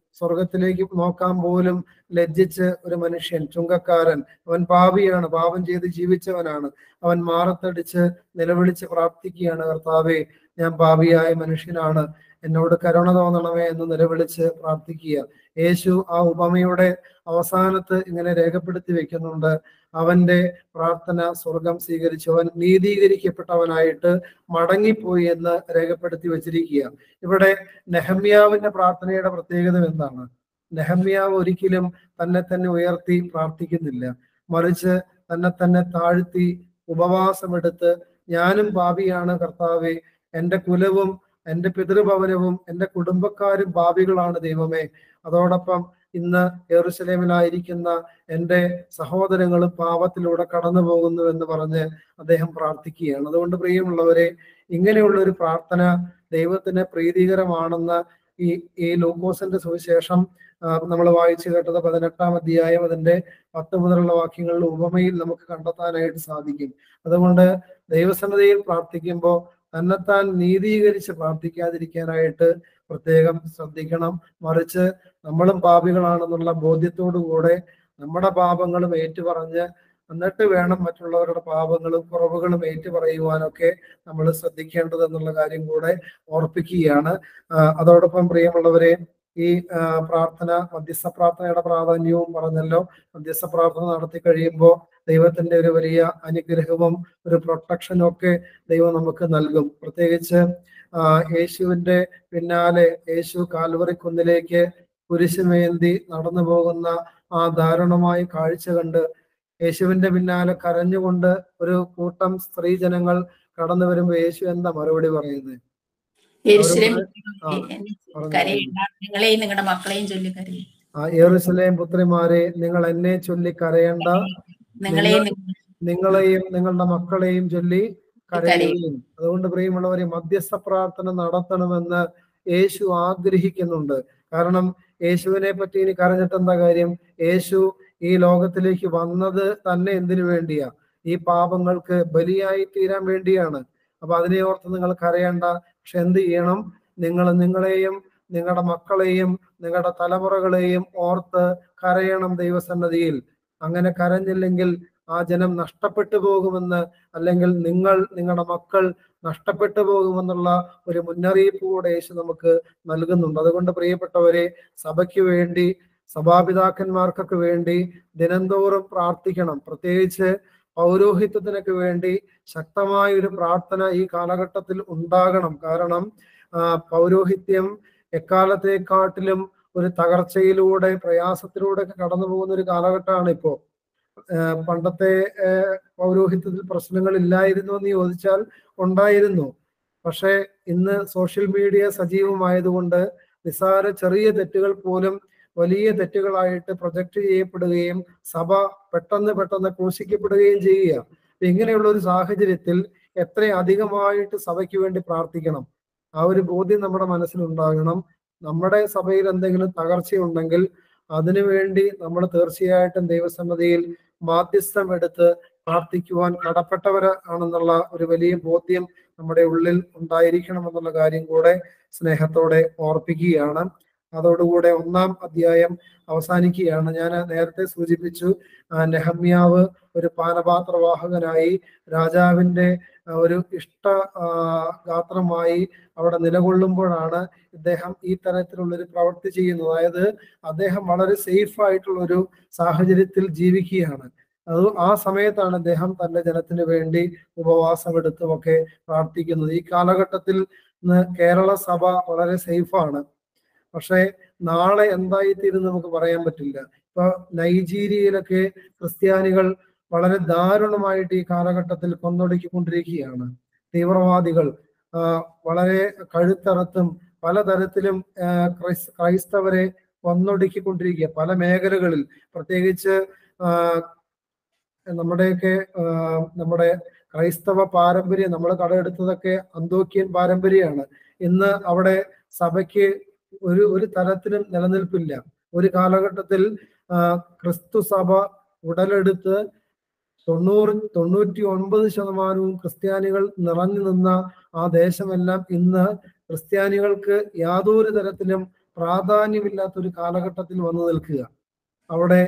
സ്വർഗത്തിലേക്ക് നോക്കാൻ പോലും ലജ്ജിച്ച് ഒരു മനുഷ്യൻ ചുങ്കക്കാരൻ അവൻ പാപിയാണ് പാപം ചെയ്ത് ജീവിച്ചവനാണ് അവൻ മാറത്തടിച്ച് നിലവിളിച്ച് പ്രാർത്ഥിക്കുകയാണ് കർത്താവെ ഞാൻ പാപിയായ മനുഷ്യനാണ് എന്നോട് കരുണ തോന്നണമേ എന്ന് നിലവിളിച്ച് പ്രാർത്ഥിക്കുക യേശു ആ ഉപമയുടെ അവസാനത്ത് ഇങ്ങനെ രേഖപ്പെടുത്തി വെക്കുന്നുണ്ട് അവന്റെ പ്രാർത്ഥന സ്വർഗം സ്വീകരിച്ചു അവൻ നീതീകരിക്കപ്പെട്ടവനായിട്ട് മടങ്ങിപ്പോയി എന്ന് രേഖപ്പെടുത്തി വെച്ചിരിക്കുക ഇവിടെ നെഹമ്യാവിന്റെ പ്രാർത്ഥനയുടെ പ്രത്യേകത എന്താണ് നെഹമ്യാവ് ഒരിക്കലും തന്നെ തന്നെ ഉയർത്തി പ്രാർത്ഥിക്കുന്നില്ല മറിച്ച് തന്നെ തന്നെ താഴ്ത്തി ഉപവാസമെടുത്ത് ഞാനും പാപിയാണ് കർത്താവെ എന്റെ കുലവും എന്റെ പിതൃഭവനവും എന്റെ കുടുംബക്കാരും പാപികളാണ് ദൈവമേ അതോടൊപ്പം ഇന്ന് യെറുസലേമിലായിരിക്കുന്ന എൻ്റെ സഹോദരങ്ങളും പാപത്തിലൂടെ കടന്നു പോകുന്നു എന്ന് പറഞ്ഞ് അദ്ദേഹം പ്രാർത്ഥിക്കുകയാണ് അതുകൊണ്ട് പ്രിയമുള്ളവരെ ഇങ്ങനെയുള്ള ഒരു പ്രാർത്ഥന ദൈവത്തിന് പ്രീതികരമാണെന്ന് ഈ ഈ ലൂക്കോസിന്റെ സുവിശേഷം നമ്മൾ വായിച്ചു കേട്ടത് പതിനെട്ടാം അധ്യായം അതിന്റെ പത്ത് മുതലുള്ള വാക്യങ്ങളിൽ ഉപമയിൽ നമുക്ക് കണ്ടെത്താനായിട്ട് സാധിക്കും അതുകൊണ്ട് ദൈവസന്നതയിൽ പ്രാർത്ഥിക്കുമ്പോൾ തന്നെത്താൻ നീതീകരിച്ച് പ്രാർത്ഥിക്കാതിരിക്കാനായിട്ട് പ്രത്യേകം ശ്രദ്ധിക്കണം മറിച്ച് നമ്മളും പാപികളാണെന്നുള്ള ബോധ്യത്തോടു കൂടെ നമ്മുടെ പാപങ്ങളും ഏറ്റുപറഞ്ഞ് എന്നിട്ട് വേണം മറ്റുള്ളവരുടെ പാപങ്ങളും കുറവുകളും ഏറ്റുപറയുവാനൊക്കെ നമ്മൾ ശ്രദ്ധിക്കേണ്ടത് എന്നുള്ള കാര്യം കൂടെ ഓർപ്പിക്കുകയാണ് ആ, അതോടൊപ്പം പ്രിയമുള്ളവരെ ഈ ആ, പ്രാർത്ഥന മധ്യസ്ഥ പ്രാർത്ഥനയുടെ പ്രാധാന്യവും പറഞ്ഞല്ലോ മധ്യസ്ഥ പ്രാർത്ഥന നടത്തി കഴിയുമ്പോൾ ദൈവത്തിന്റെ ഒരു വലിയ അനുഗ്രഹവും ഒരു പ്രൊട്ടക്ഷനും ഒക്കെ ദൈവം നമുക്ക് നൽകും പ്രത്യേകിച്ച് ആ, യേശുവിന്റെ പിന്നാലെ യേശു കാൽവറി കുന്നിലേക്ക് കുരിശുമേന്തി നടന്നു പോകുന്ന ആ ദാരുണമായ കാഴ്ച കണ്ട് യേശുവിന്റെ പിന്നാലെ കരഞ്ഞുകൊണ്ട് ഒരു കൂട്ടം സ്ത്രീജനങ്ങൾ കടന്നു വരുമ്പോൾ യേശു എന്താ മറുപടി പറയുന്നത്
യെരൂശലേം
ആ, പറഞ്ഞു.
കരയുണ്ട നിങ്ങളെയും നിങ്ങളുടെ മക്കളെയും ചൊല്ലി കരയും
ആ യെറുസലേം പുത്രിമാരെ നിങ്ങൾ എന്നെ ചൊല്ലി കരയണ്ട
നിങ്ങളെയും
നിങ്ങളെയും നിങ്ങളുടെ മക്കളെയും ചൊല്ലി കരയുകയും അതുകൊണ്ട് പ്രിയമുള്ളവരെ മധ്യസ്ഥ പ്രാർത്ഥന നടത്തണമെന്ന് യേശു ആഗ്രഹിക്കുന്നുണ്ട് കാരണം യേശുവിനെ പറ്റി ഇനി കരഞ്ഞിട്ട് എന്താ കാര്യം യേശു ഈ ലോകത്തിലേക്ക് വന്നത് തന്നെ എന്തിനു വേണ്ടിയാ ഈ പാപങ്ങൾക്ക് ബലിയായി തീരാൻ വേണ്ടിയാണ് അപ്പൊ അതിനെ ഓർത്ത് നിങ്ങൾ കരയണ്ട പക്ഷെ എന്ത് ചെയ്യണം നിങ്ങൾ നിങ്ങളെയും നിങ്ങളുടെ മക്കളെയും നിങ്ങളുടെ തലമുറകളെയും ഓർത്ത് കരയണം ദൈവസന്നതിയിൽ അങ്ങനെ കരഞ്ഞില്ലെങ്കിൽ ആ ജനം നഷ്ടപ്പെട്ടു പോകുമെന്ന് അല്ലെങ്കിൽ നിങ്ങൾ നിങ്ങളുടെ മക്കൾ നഷ്ടപ്പെട്ടു പോകുമെന്നുള്ള ഒരു മുന്നറിയിപ്പ് കൂടെ യേശു നമുക്ക് നൽകുന്നുണ്ട് അതുകൊണ്ട് പ്രിയപ്പെട്ടവരെ സഭയ്ക്ക് വേണ്ടി സഭാപിതാക്കന്മാർക്കൊക്കെ വേണ്ടി ദിനംതോറും പ്രാർത്ഥിക്കണം പ്രത്യേകിച്ച് പൗരോഹിത്യത്തിനൊക്കെ വേണ്ടി ശക്തമായ ഒരു പ്രാർത്ഥന ഈ കാലഘട്ടത്തിൽ ഉണ്ടാകണം കാരണം ആ, പൗരോഹിത്യം എക്കാലത്തെക്കാട്ടിലും ഒരു തകർച്ചയിലൂടെ പ്രയാസത്തിലൂടെ ഒക്കെ കടന്നു പോകുന്ന ഒരു കാലഘട്ടമാണ് ഇപ്പോ ഏഹ് പണ്ടത്തെ ഏഹ് പൗരോഹിത്യത്തിൽ പ്രശ്നങ്ങൾ ഇല്ലായിരുന്നു എന്ന് ചോദിച്ചാൽ ഉണ്ടായിരുന്നു പക്ഷേ ഇന്ന് സോഷ്യൽ മീഡിയ സജീവമായതുകൊണ്ട് നിസ്സാര ചെറിയ തെറ്റുകൾ പോലും വലിയ തെറ്റുകളായിട്ട് പ്രൊജക്ട് ചെയ്യപ്പെടുകയും സഭ പെട്ടെന്ന് പെട്ടെന്ന് ക്രൂശിക്കപ്പെടുകയും ചെയ്യുക അപ്പൊ ഇങ്ങനെയുള്ള ഒരു സാഹചര്യത്തിൽ എത്ര അധികമായിട്ട് സഭയ്ക്ക് വേണ്ടി പ്രാർത്ഥിക്കണം ആ ഒരു ബോധ്യം നമ്മുടെ മനസ്സിലുണ്ടാകണം നമ്മുടെ സഭയിൽ എന്തെങ്കിലും തകർച്ചയുണ്ടെങ്കിൽ അതിനുവേണ്ടി നമ്മൾ തീർച്ചയായിട്ടും ദൈവസമ്മതിയിൽ മാധ്യസ്ഥം എടുത്ത് പ്രാർത്ഥിക്കുവാൻ കടപ്പെട്ടവർ ആണെന്നുള്ള ഒരു വലിയ ബോധ്യം നമ്മുടെ ഉള്ളിൽ ഉണ്ടായിരിക്കണം എന്നുള്ള കാര്യം കൂടെ സ്നേഹത്തോടെ ഓർപ്പിക്കുകയാണ് അതോടുകൂടെ ഒന്നാം അധ്യായം അവസാനിക്കുകയാണ് ഞാൻ നേരത്തെ സൂചിപ്പിച്ചു ആ, നെഹമ്യാവ് ഒരു പാനപാത്രവാഹകനായി രാജാവിന്റെ ആ, ഒരു ഇഷ്ട ആ, ഗാത്രമായി അവിടെ നിലകൊള്ളുമ്പോഴാണ് ഇദ്ദേഹം ഈ തരത്തിലുള്ള ഒരു പ്രവൃത്തി ചെയ്യുന്നത് അതായത് അദ്ദേഹം വളരെ സേഫ് ആയിട്ടുള്ള ഒരു സാഹചര്യത്തിൽ ജീവിക്കുകയാണ് അത് ആ സമയത്താണ് അദ്ദേഹം തന്റെ ജനത്തിന് വേണ്ടി ഉപവാസം എടുത്തുമൊക്കെ പ്രാർത്ഥിക്കുന്നത് ഈ കാലഘട്ടത്തിൽ ഇന്ന് കേരള സഭ വളരെ സേഫാണ് പക്ഷേ നാളെ എന്തായിത്തീരും നമുക്ക് പറയാൻ പറ്റില്ല ഇപ്പൊ നൈജീരിയയിലൊക്കെ ക്രിസ്ത്യാനികൾ വളരെ ദാരുണമായിട്ട് ഈ കാലഘട്ടത്തിൽ കൊന്നൊടുക്കിക്കൊണ്ടിരിക്കുകയാണ് തീവ്രവാദികൾ ആ, വളരെ കഴുത്തറത്തും പലതരത്തിലും ആ, ക്രൈസ്- ക്രൈസ്തവരെ കൊന്നൊടുക്കിക്കൊണ്ടിരിക്കുക പല മേഖലകളിൽ പ്രത്യേകിച്ച് ആ, നമ്മുടെയൊക്കെ ആ, നമ്മുടെ ക്രൈസ്തവ പാരമ്പര്യം നമ്മൾ കടമെടുത്തതൊക്കെ അന്തോക്യൻ പാരമ്പര്യമാണ് ഇന്ന് അവിടെ സഭയ്ക്ക് ഒരു ഒരു തരത്തിലും നിലനിൽപ്പില്ല ഒരു കാലഘട്ടത്തിൽ ആ, ക്രിസ്തു സഭ ഉടലെടുത്ത് തൊണ്ണൂറ് തൊണ്ണൂറ്റി ഒൻപത് ശതമാനവും ക്രിസ്ത്യാനികൾ നിറഞ്ഞു നിന്ന ആ ദേശമെല്ലാം ഇന്ന് ക്രിസ്ത്യാനികൾക്ക് യാതൊരു തരത്തിലും പ്രാധാന്യമില്ലാത്ത ഒരു കാലഘട്ടത്തിൽ വന്നു നിൽക്കുക അവിടെ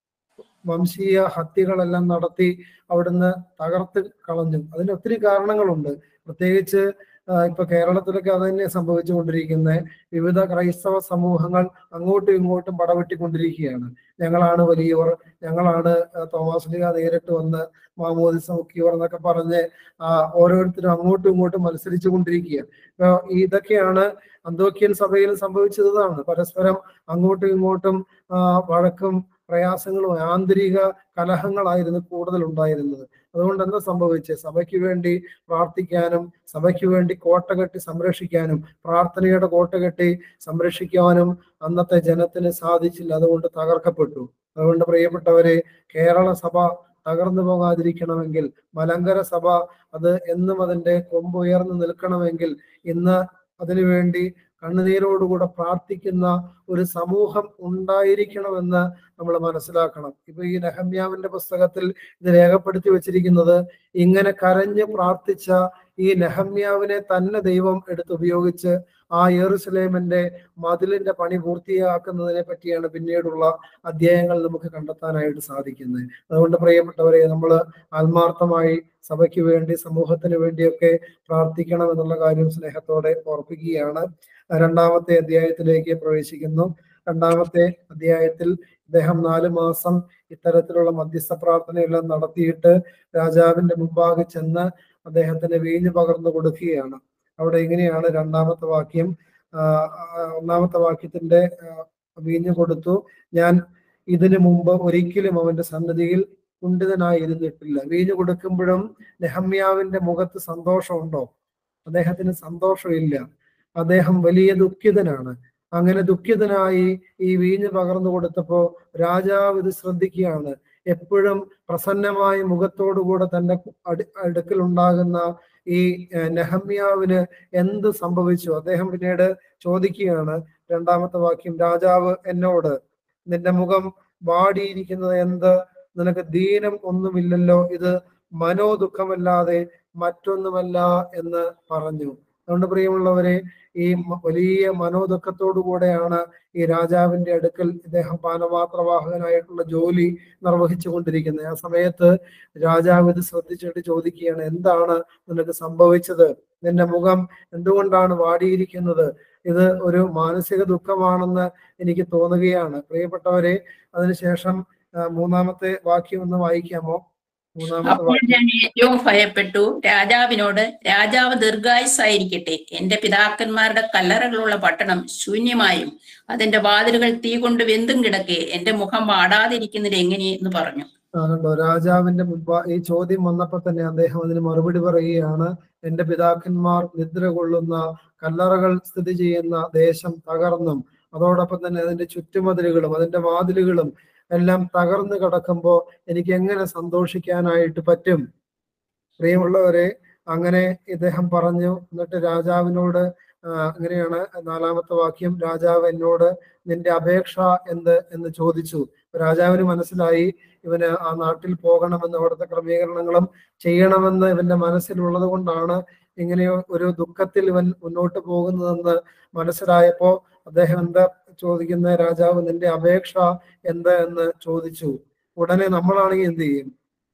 വംശീയ ഹത്യകളെല്ലാം നടത്തി അവിടുന്ന് തകർത്ത് കളഞ്ഞു അതിന് ഒത്തിരി കാരണങ്ങളുണ്ട് പ്രത്യേകിച്ച് ആ, ഇപ്പൊ കേരളത്തിലൊക്കെ അത് തന്നെ സംഭവിച്ചുകൊണ്ടിരിക്കുന്നത് വിവിധ ക്രൈസ്തവ സമൂഹങ്ങൾ അങ്ങോട്ടും ഇങ്ങോട്ടും പടവെട്ടിക്കൊണ്ടിരിക്കുകയാണ് ഞങ്ങളാണ് വലിയവർ ഞങ്ങളാണ് ആ, തോമസ് ലീഗ നേരിട്ട് വന്ന് മാമോദിസ മുക്കിയവർ എന്നൊക്കെ പറഞ്ഞ് ആ, ഓരോരുത്തരും അങ്ങോട്ടും ഇങ്ങോട്ടും മത്സരിച്ചു കൊണ്ടിരിക്കുക ഇപ്പൊ ഇതൊക്കെയാണ് അന്തോക്യൻ സഭയിൽ സംഭവിച്ചതാണ് പരസ്പരം അങ്ങോട്ടും ഇങ്ങോട്ടും ആ, വഴക്കും പ്രയാസങ്ങളും ആന്തരിക കലഹങ്ങളായിരുന്നു കൂടുതൽ ഉണ്ടായിരുന്നത് അതുകൊണ്ട് എന്താ സംഭവിച്ചത് സഭയ്ക്ക് വേണ്ടി പ്രാർത്ഥിക്കാനും സഭയ്ക്ക് വേണ്ടി കോട്ട കെട്ടി സംരക്ഷിക്കാനും പ്രാർത്ഥനയുടെ കോട്ട കെട്ടി സംരക്ഷിക്കാനും അന്നത്തെ ജനത്തിന് സാധിച്ചില്ല അതുകൊണ്ട് തകർക്കപ്പെട്ടു അതുകൊണ്ട് പ്രിയപ്പെട്ടവരെ കേരള സഭ തകർന്നു പോകാതിരിക്കണമെങ്കിൽ മലങ്കര സഭ അത് എന്നും അതിന്റെ കൊമ്പ് ഉയർന്നു നിൽക്കണമെങ്കിൽ ഇന്ന് അതിനുവേണ്ടി കണ്ണുനീരോടുകൂടെ പ്രാർത്ഥിക്കുന്ന ഒരു സമൂഹം ഉണ്ടായിരിക്കണമെന്ന് നമ്മൾ മനസ്സിലാക്കണം ഇപ്പൊ ഈ നെഹമ്യാവിന്റെ പുസ്തകത്തിൽ ഇത് രേഖപ്പെടുത്തി വെച്ചിരിക്കുന്നത് ഇങ്ങനെ കരഞ്ഞ് പ്രാർത്ഥിച്ച ഈ നെഹമ്യാവിനെ തന്നെ ദൈവം എടുത്തുപയോഗിച്ച് ആ യെറുസലേമിന്റെ മതിലിന്റെ പണി പൂർത്തിയാക്കുന്നതിനെ പറ്റിയാണ് പിന്നീടുള്ള അധ്യായങ്ങൾ നമുക്ക് കണ്ടെത്താനായിട്ട് സാധിക്കുന്നത് അതുകൊണ്ട് പ്രിയപ്പെട്ടവരെ നമ്മൾ ആത്മാർത്ഥമായി സഭയ്ക്ക് വേണ്ടി സമൂഹത്തിന് വേണ്ടിയൊക്കെ പ്രാർത്ഥിക്കണം എന്നുള്ള കാര്യം സ്നേഹത്തോടെ ഓർപ്പിക്കുകയാണ് രണ്ടാമത്തെ അധ്യായത്തിലേക്ക് പ്രവേശിക്കുന്നു രണ്ടാമത്തെ അധ്യായത്തിൽ ഇദ്ദേഹം നാല് മാസം ഇത്തരത്തിലുള്ള മധ്യസ്ഥ പ്രാർത്ഥനയെല്ലാം നടത്തിയിട്ട് രാജാവിന്റെ മുമ്പാകെ ചെന്ന് അദ്ദേഹത്തിന് വീഞ്ഞു പകർന്നു കൊടുക്കുകയാണ് അവിടെ ഇങ്ങനെയാണ് രണ്ടാമത്തെ വാക്യം ആ, ആ, ഒന്നാമത്തെ വാക്യത്തിന്റെ ആ, വീഞ്ഞു കൊടുത്തു ഞാൻ ഇതിനു മുമ്പ് ഒരിക്കലും അവന്റെ സന്നദ്ധിയിൽ കുണ്ഠിതനായിരുന്നിട്ടില്ല വീഞ്ഞു കൊടുക്കുമ്പോഴും നെഹമ്യാവിന്റെ മുഖത്ത് സന്തോഷമുണ്ടോ അദ്ദേഹത്തിന് സന്തോഷമില്ല അദ്ദേഹം വലിയ ദുഃഖിതനാണ് അങ്ങനെ ദുഃഖിതനായി ഈ വീഞ്ഞ് പകർന്നു കൊടുത്തപ്പോ രാജാവ് ഇത് ശ്രദ്ധിക്കുകയാണ് എപ്പോഴും പ്രസന്നമായ മുഖത്തോടുകൂടെ തന്റെ അടു അടുക്കൽ ഉണ്ടാകുന്ന ഈ ഏഹ്, നെഹമ്യാവിന് എന്ത് സംഭവിച്ചു അദ്ദേഹം പിന്നീട് ചോദിക്കുകയാണ് രണ്ടാമത്തെ വാക്യം രാജാവ് എന്നോട് നിന്റെ മുഖം വാടിയിരിക്കുന്നത് എന്ത് നിനക്ക് ദീനം ഒന്നുമില്ലല്ലോ ഇത് മനോദുഃഖമല്ലാതെ മറ്റൊന്നുമല്ല എന്ന് പറഞ്ഞു അതുകൊണ്ട് പ്രിയമുള്ളവരെ ഈ മ- വലിയ മനോദുഃഖത്തോടു കൂടെയാണ് ഈ രാജാവിന്റെ അടുക്കൽ ഇദ്ദേഹം പാനപാത്രവാഹകനായിട്ടുള്ള ജോലി നിർവഹിച്ചു കൊണ്ടിരിക്കുന്നത് ആ സമയത്ത് രാജാവ് ഇത് ശ്രദ്ധിച്ചിട്ട് ചോദിക്കുകയാണ് എന്താണ് നിനക്ക് സംഭവിച്ചത് നിന്റെ മുഖം എന്തുകൊണ്ടാണ് വാടിയിരിക്കുന്നത് ഇത് ഒരു മാനസിക ദുഃഖമാണെന്ന് എനിക്ക് തോന്നുകയാണ് പ്രിയപ്പെട്ടവരെ അതിനുശേഷം ആ, മൂന്നാമത്തെ വാക്യം ഒന്ന് വായിക്കാമോ മൂന്നാമത്തെ
അപ്പോൾ
വാക്യം
ഞാൻ ഏറ്റവും ഭയപ്പെട്ടു രാജാവിനോട് രാജാവ് ദീർഘായുസായിരിക്കട്ടെ എന്റെ പിതാക്കന്മാരുടെ കല്ലറകളുള്ള പട്ടണം ശൂന്യമായും അതിന്റെ വാതിലുകൾ തീ കൊണ്ട് വെന്തും കിടക്കെ എന്റെ മുഖം വാടാതിരിക്കുന്നത് എങ്ങനെ എന്ന് പറഞ്ഞു
ആ, കണ്ടോ രാജാവിന്റെ മുമ്പ് ഈ ചോദ്യം വന്നപ്പോ തന്നെ അദ്ദേഹം അതിന് മറുപടി പറയുകയാണ് എന്റെ പിതാക്കന്മാർ നിദ്ര കൊള്ളുന്ന കല്ലറകൾ സ്ഥിതി ചെയ്യുന്ന ദേശം തകർന്നും അതോടൊപ്പം തന്നെ അതിന്റെ ചുറ്റുമതിലുകളും അതിന്റെ വാതിലുകളും എല്ലാം തകർന്നു കിടക്കുമ്പോ എനിക്ക് എങ്ങനെ സന്തോഷിക്കാനായിട്ട് പറ്റും പ്രിയമുള്ളവരെ അങ്ങനെ ഇദ്ദേഹം പറഞ്ഞു എന്നിട്ട് രാജാവിനോട് ആ, അങ്ങനെയാണ് നാലാമത്തെ വാക്യം രാജാവ് എന്നോട് നിന്റെ അപേക്ഷ എന്ത് എന്ന് ചോദിച്ചു രാജാവിന് മനസ്സിലായി ഇവന് ആ നാട്ടിൽ പോകണമെന്ന് അവിടുത്തെ ക്രമീകരണങ്ങളും ചെയ്യണമെന്ന് ഇവന്റെ മനസ്സിലുള്ളത് കൊണ്ടാണ് ഇങ്ങനെ ഒരു ദുഃഖത്തിൽ ഇവൻ മുന്നോട്ട് പോകുന്നതെന്ന് മനസ്സിലായപ്പോ അദ്ദേഹം എന്താ ചോദിക്കുന്ന രാജാവ് നിന്റെ അപേക്ഷ എന്ത് എന്ന് ചോദിച്ചു ഉടനെ നമ്മളാണെങ്കിൽ എന്ത് ചെയ്യും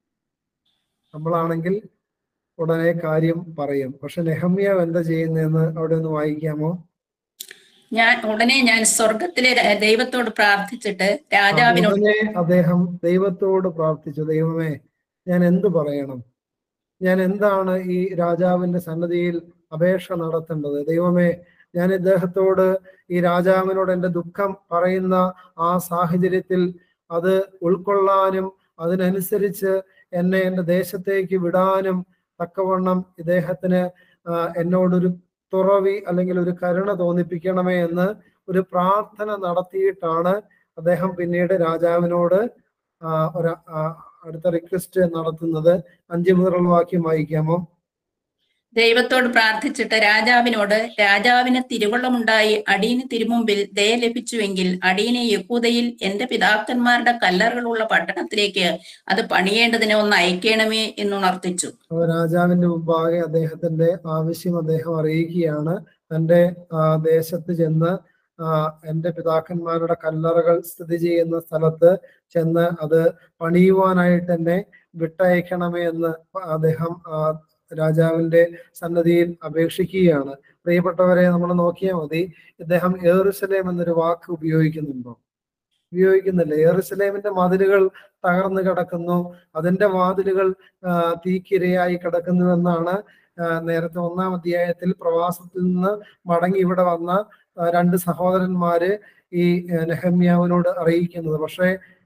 നമ്മളാണെങ്കിൽ ഉടനെ കാര്യം പറയും പക്ഷെ നെഹമ്യാവ് എന്താ ചെയ്യുന്നതെന്ന് അവിടെ ഒന്ന് വായിക്കാമോ
ഞാൻ ഉടനെ ഞാൻ സ്വർഗത്തിലെ ര- ദൈവത്തോട് പ്രാർത്ഥിച്ചിട്ട്
ആ,
രാജാവിനോട്
ഉടനെ അദ്ദേഹം ദൈവത്തോട് പ്രാർത്ഥിച്ചു ദൈവമേ ഞാൻ എന്തു പറയണം ഞാൻ എന്താണ് ഈ രാജാവിന്റെ സന്നദ്ധിയിൽ അപേക്ഷ നടത്തേണ്ടത് ദൈവമേ ഞാൻ ഇദ്ദേഹത്തോട് ഈ രാജാവിനോട് എൻ്റെ ദുഃഖം പറയുന്ന ആ സാഹചര്യത്തിൽ അത് ഉൾക്കൊള്ളാനും അതിനനുസരിച്ച് എന്നെ എൻ്റെ ദേശത്തേക്ക് വിടാനും തക്കവണ്ണം ഇദ്ദേഹത്തിന് ആ, എന്നോടൊരു തുറവി അല്ലെങ്കിൽ ഒരു കരുണ തോന്നിപ്പിക്കണമേ എന്ന് ഒരു പ്രാർത്ഥന നടത്തിയിട്ടാണ് അദ്ദേഹം പിന്നീട് രാജാവിനോട് ആ, ഒരു ആ, അടുത്ത റിക്വസ്റ്റ് നടത്തുന്നത് അഞ്ചു മുതലുള്ള വാക്യം വായിക്കാമോ
ദൈവത്തോട് പ്രാർത്ഥിച്ചിട്ട് രാജാവിനോട് രാജാവിന് തിരുവള്ളമുണ്ടായി അടീന് തിരുമുമ്പിൽ ദയ ലഭിച്ചുവെങ്കിൽ അടീനെ യഹൂദയിൽ എന്റെ പിതാക്കന്മാരുടെ കല്ലറുകളുള്ള പട്ടണത്തിലേക്ക് അത് പണിയേണ്ടതിനെ ഒന്ന് അയക്കണമേ എന്നുണർത്തിച്ചു
അപ്പോൾ രാജാവിന്റെ മുമ്പാകെ അദ്ദേഹത്തിന്റെ ആവശ്യം അദ്ദേഹം അറിയിക്കുകയാണ് തന്റെ ആ, ദേശത്ത് ചെന്ന് ആ, എന്റെ പിതാക്കന്മാരുടെ കല്ലറകൾ സ്ഥിതി ചെയ്യുന്ന സ്ഥലത്ത് ചെന്ന് അത് പണിയുവാനായിട്ട് എന്നെ വിട്ടയക്കണമേ എന്ന് അദ്ദേഹം ആ, രാജാവിന്റെ സന്നദ്ധിയിൽ അപേക്ഷിക്കുകയാണ് പ്രിയപ്പെട്ടവരെ നമ്മൾ നോക്കിയാൽ മതി ഇദ്ദേഹം ഏറുസലേം എന്നൊരു വാക്ക് ഉപയോഗിക്കുന്നുണ്ടോ ഉപയോഗിക്കുന്നില്ല ഏറുസലേമിന്റെ മതിലുകൾ തകർന്നു കിടക്കുന്നു അതിന്റെ വാതിലുകൾ ആ, തീക്കിരയായി കിടക്കുന്നു എന്നാണ് ആ, നേരത്തെ ഒന്നാം അധ്യായത്തിൽ പ്രവാസത്തിൽ നിന്ന് മടങ്ങി ഇവിടെ വന്ന ആ, രണ്ട് സഹോദരന്മാര് ഈ ആ, നെഹമ്യാവിനോട് അറിയിക്കുന്നത് പക്ഷേ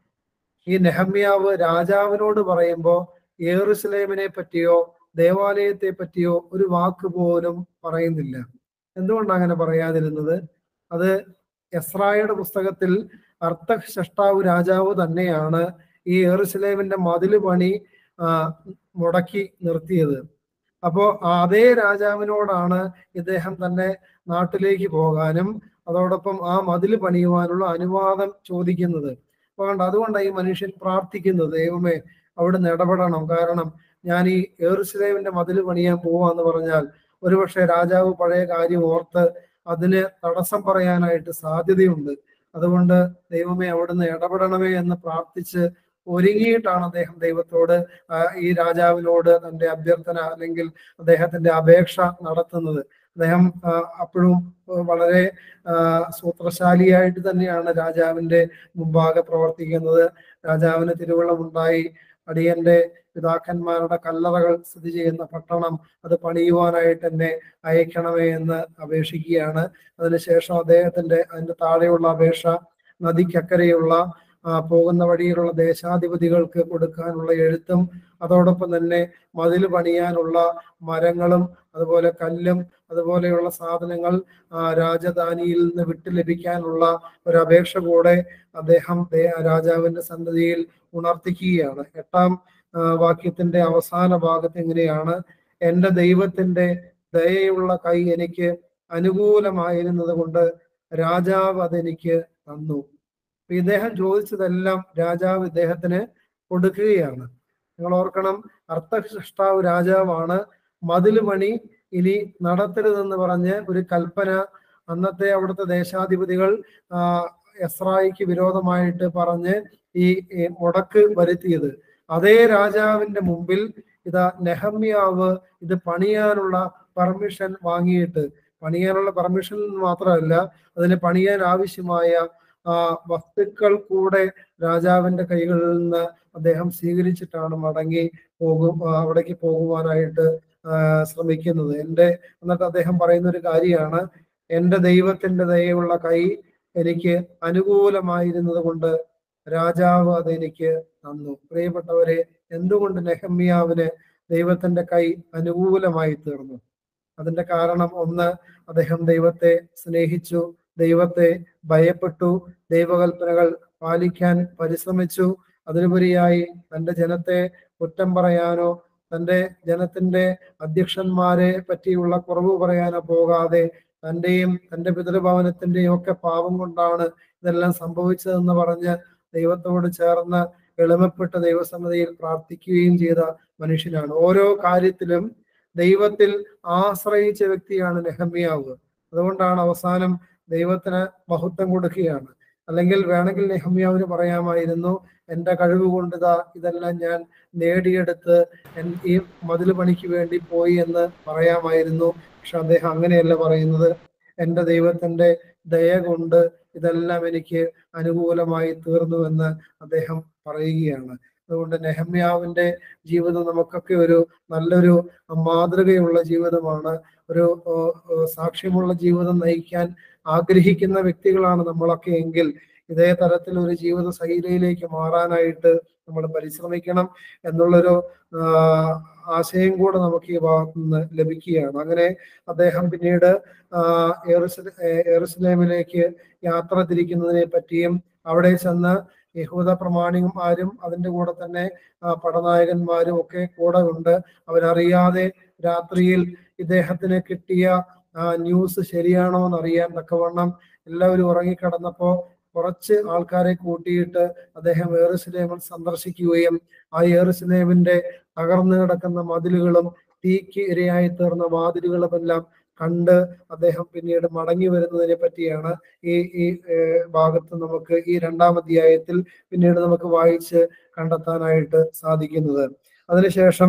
ഈ നെഹമ്യാവ് രാജാവിനോട് പറയുമ്പോൾ യേറുസലേമിനെ പറ്റിയോ ദേവാലയത്തെ പറ്റിയോ ഒരു വാക്ക് പോലും പറയുന്നില്ല എന്തുകൊണ്ടാണ് അങ്ങനെ പറയാതിരുന്നത് അത് എസ്രായുടെ പുസ്തകത്തിൽ അർത്ഥഷ്ടാവ് രാജാവ് തന്നെയാണ് ഈ യെറുസലേമിന്റെ മതില് പണി ആ, മുടക്കി നിർത്തിയത് അപ്പോ അതേ രാജാവിനോടാണ് ഇദ്ദേഹം തന്നെ നാട്ടിലേക്ക് പോകാനും അതോടൊപ്പം ആ മതില് പണിയുവാനുള്ള അനുവാദം ചോദിക്കുന്നത് അതുകൊണ്ട് അതുകൊണ്ടാണ് ഈ മനുഷ്യൻ പ്രാർത്ഥിക്കുന്നത് ദൈവമേ അവിടുന്ന് ഇടപെടണം കാരണം ഞാൻ ഈ ഏറുസലേമിന്റെ മതില് പണിയാൻ പോവാന്ന് പറഞ്ഞാൽ ഒരുപക്ഷെ രാജാവ് പഴയ കാര്യം ഓർത്ത് അതിന് തടസ്സം പറയാനായിട്ട് സാധ്യതയുണ്ട് അതുകൊണ്ട് ദൈവമേ അവിടുന്ന് ഇടപെടണമേ എന്ന് പ്രാർത്ഥിച്ച് ഒരുങ്ങിയിട്ടാണ് അദ്ദേഹം ദൈവത്തോട് ആ, ഈ രാജാവിനോട് തന്റെ അഭ്യർത്ഥന അല്ലെങ്കിൽ അദ്ദേഹത്തിന്റെ അപേക്ഷ നടത്തുന്നത് അദ്ദേഹം ആ, അപ്പോഴും ആ, വളരെ ആ, സൂത്രശാലിയായിട്ട് തന്നെയാണ് രാജാവിന്റെ മുമ്പാകെ പ്രവർത്തിക്കുന്നത് രാജാവിന് തിരുവള്ളമുണ്ടായി അടിയന്റെ പിതാക്കന്മാരുടെ കല്ലറകൾ സ്ഥിതി ചെയ്യുന്ന പട്ടണം അത് പണിയുവാനായിട്ട് എന്നെ അയക്കണമേ എന്ന് അപേക്ഷിക്കുകയാണ് അതിനുശേഷം അദ്ദേഹത്തിന്റെ അതിന്റെ താഴെയുള്ള അപേക്ഷ നദിക്കക്കരെയുള്ള ആ, പോകുന്ന വഴിയിലുള്ള ദേശാധിപതികൾക്ക് കൊടുക്കാനുള്ള എഴുത്തും അതോടൊപ്പം തന്നെ മതിൽ പണിയാനുള്ള മരങ്ങളും അതുപോലെ കല്ലും അതുപോലെയുള്ള സാധനങ്ങൾ ആ, രാജധാനിയിൽ നിന്ന് വിട്ടു ലഭിക്കാനുള്ള ഒരു അപേക്ഷ കൂടെ അദ്ദേഹം ദേ- രാജാവിന്റെ സന്നദ്ധിയിൽ ഉണർത്തിക്കുകയാണ് എട്ടാം ആ, വാക്യത്തിന്റെ അവസാന ഭാഗത്ത് എങ്ങനെയാണ് എന്റെ ദൈവത്തിന്റെ ദയയുള്ള കൈ എനിക്ക് അനുകൂലമായിരുന്നത് കൊണ്ട് രാജാവ് അതെനിക്ക് തന്നു അപ്പൊ ഇദ്ദേഹം ചോദിച്ചതെല്ലാം രാജാവ് ഇദ്ദേഹത്തിന് കൊടുക്കുകയാണ് നിങ്ങൾ ഓർക്കണം അർത്ഥസൃഷ്ടാവ് രാജാവാണ് മതില് പണി ഇനി നടത്തരുതെന്ന് പറഞ്ഞ് ഒരു കൽപ്പന അന്നത്തെ അവിടുത്തെ ദേശാധിപതികൾ ആ എസ്രായിക്ക് വിരോധമായിട്ട് പറഞ്ഞ് ഈ ഈ മുടക്ക് വരുത്തിയത് അതേ രാജാവിന്റെ മുമ്പിൽ ഇതാ നെഹമ്യാവ് ഇത് പണിയാനുള്ള പെർമിഷൻ വാങ്ങിയിട്ട് പണിയാനുള്ള പെർമിഷൻ മാത്രമല്ല അതിന് പണിയാൻ ആവശ്യമായ ആ വസ്തുക്കൾ കൂടെ രാജാവിന്റെ കൈകളിൽ നിന്ന് അദ്ദേഹം സ്വീകരിച്ചിട്ടാണ് മടങ്ങി പോകും ആ, അവിടേക്ക് പോകുവാനായിട്ട് ആ, ശ്രമിക്കുന്നത് എൻ്റെ എന്നിട്ട് അദ്ദേഹം പറയുന്ന ഒരു കാര്യമാണ് എൻ്റെ ദൈവത്തിന്റെ ദയയുള്ള കൈ എനിക്ക് അനുകൂലമായിരുന്നത് കൊണ്ട് രാജാവ് അതെനിക്ക് തന്നു പ്രിയപ്പെട്ടവരെ എന്തുകൊണ്ട് നെഹമ്യാവിന് ദൈവത്തിന്റെ കൈ അനുകൂലമായി തീർന്നു അതിന്റെ കാരണം ഒന്ന് അദ്ദേഹം ദൈവത്തെ സ്നേഹിച്ചു ദൈവത്തെ ഭയപ്പെട്ടു ദൈവകൽപ്പനകൾ പാലിക്കാൻ പരിശ്രമിച്ചു അതിനുപരിയായി തന്റെ ജനത്തെ കുറ്റം പറയാനോ തന്റെ ജനത്തിന്റെ അധ്യക്ഷന്മാരെ പറ്റിയുള്ള കുറവ് പറയാനോ പോകാതെ തന്റെയും തന്റെ പിതൃഭവനത്തിന്റെയും ഒക്കെ പാപം കൊണ്ടാണ് ഇതെല്ലാം സംഭവിച്ചതെന്ന് പറഞ്ഞ് ദൈവത്തോട് ചേർന്ന് എളിമപ്പെട്ട് ദൈവസന്നതിയിൽ പ്രാർത്ഥിക്കുകയും ചെയ്ത മനുഷ്യനാണ് ഓരോ കാര്യത്തിലും ദൈവത്തിൽ ആശ്രയിച്ച വ്യക്തിയാണ് നെഹമ്യാവ് അതുകൊണ്ടാണ് അവസാനം ദൈവത്തിന് മഹത്വം കൊടുക്കുകയാണ് അല്ലെങ്കിൽ വേണമെങ്കിൽ നെഹമ്യാവിന് പറയാമായിരുന്നു എന്റെ കഴിവ് കൊണ്ട് ഇതാ ഇതെല്ലാം ഞാൻ നേടിയെടുത്ത് എൻ- ഈ മതിൽ പണിക്ക് വേണ്ടി പോയി എന്ന് പറയാമായിരുന്നു പക്ഷെ അദ്ദേഹം അങ്ങനെയല്ല പറയുന്നത് എന്റെ ദൈവത്തിന്റെ ദയ കൊണ്ട് ഇതെല്ലാം എനിക്ക് അനുകൂലമായി തീർന്നുവെന്ന് അദ്ദേഹം പറയുകയാണ് അതുകൊണ്ട് നെഹമ്യാവിന്റെ ജീവിതം നമുക്കൊക്കെ ഒരു നല്ലൊരു മാതൃകയുള്ള ജീവിതമാണ് ഒരു ഏർ, ഏർ, സാക്ഷ്യമുള്ള ജീവിതം നയിക്കാൻ ആഗ്രഹിക്കുന്ന വ്യക്തികളാണ് നമ്മളൊക്കെ എങ്കിൽ ഇതേ തരത്തിൽ ഒരു ജീവിത ശൈലിയിലേക്ക് മാറാനായിട്ട് നമ്മൾ പരിശ്രമിക്കണം എന്നുള്ളൊരു ആ, ആശയം കൂടെ നമുക്ക് ഈ ഭാഗത്ത് നിന്ന് ലഭിക്കുകയാണ് അങ്ങനെ അദ്ദേഹം പിന്നീട് ആ, യെറുസലേ- ഏ, യെറുസലേമിലേക്ക് യാത്ര തിരിക്കുന്നതിനെ പറ്റിയും അവിടെ ചെന്ന് യഹൂദ പ്രമാണികന്മാരും അതിന്റെ കൂടെ തന്നെ ആ, പടനായകന്മാരും ഒക്കെ കൂടെ ഉണ്ട് അവരറിയാതെ രാത്രിയിൽ ഇദ്ദേഹത്തിന് കിട്ടിയ ആ, ന്യൂസ് ശരിയാണോ എന്ന് അറിയാൻ തക്കവണ്ണം എല്ലാവരും ഉറങ്ങിക്കിടന്നപ്പോ കുറച്ച് ആൾക്കാരെ കൂട്ടിയിട്ട് അദ്ദേഹം ഏറുസലേമിൽ സന്ദർശിക്കുകയും ആ ഏറുസലേമിന്റെ തകർന്നു കിടക്കുന്ന മതിലുകളും തീക്ക് ഇരയായി തീർന്ന വാതിലുകളുമെല്ലാം കണ്ട് അദ്ദേഹം പിന്നീട് മടങ്ങി വരുന്നതിനെ പറ്റിയാണ് ഈ ഈ ഏർ, ഭാഗത്ത് നമുക്ക് ഈ രണ്ടാം അധ്യായത്തിൽ പിന്നീട് നമുക്ക് വായിച്ച് കണ്ടെത്താനായിട്ട് സാധിക്കുന്നത് അതിനുശേഷം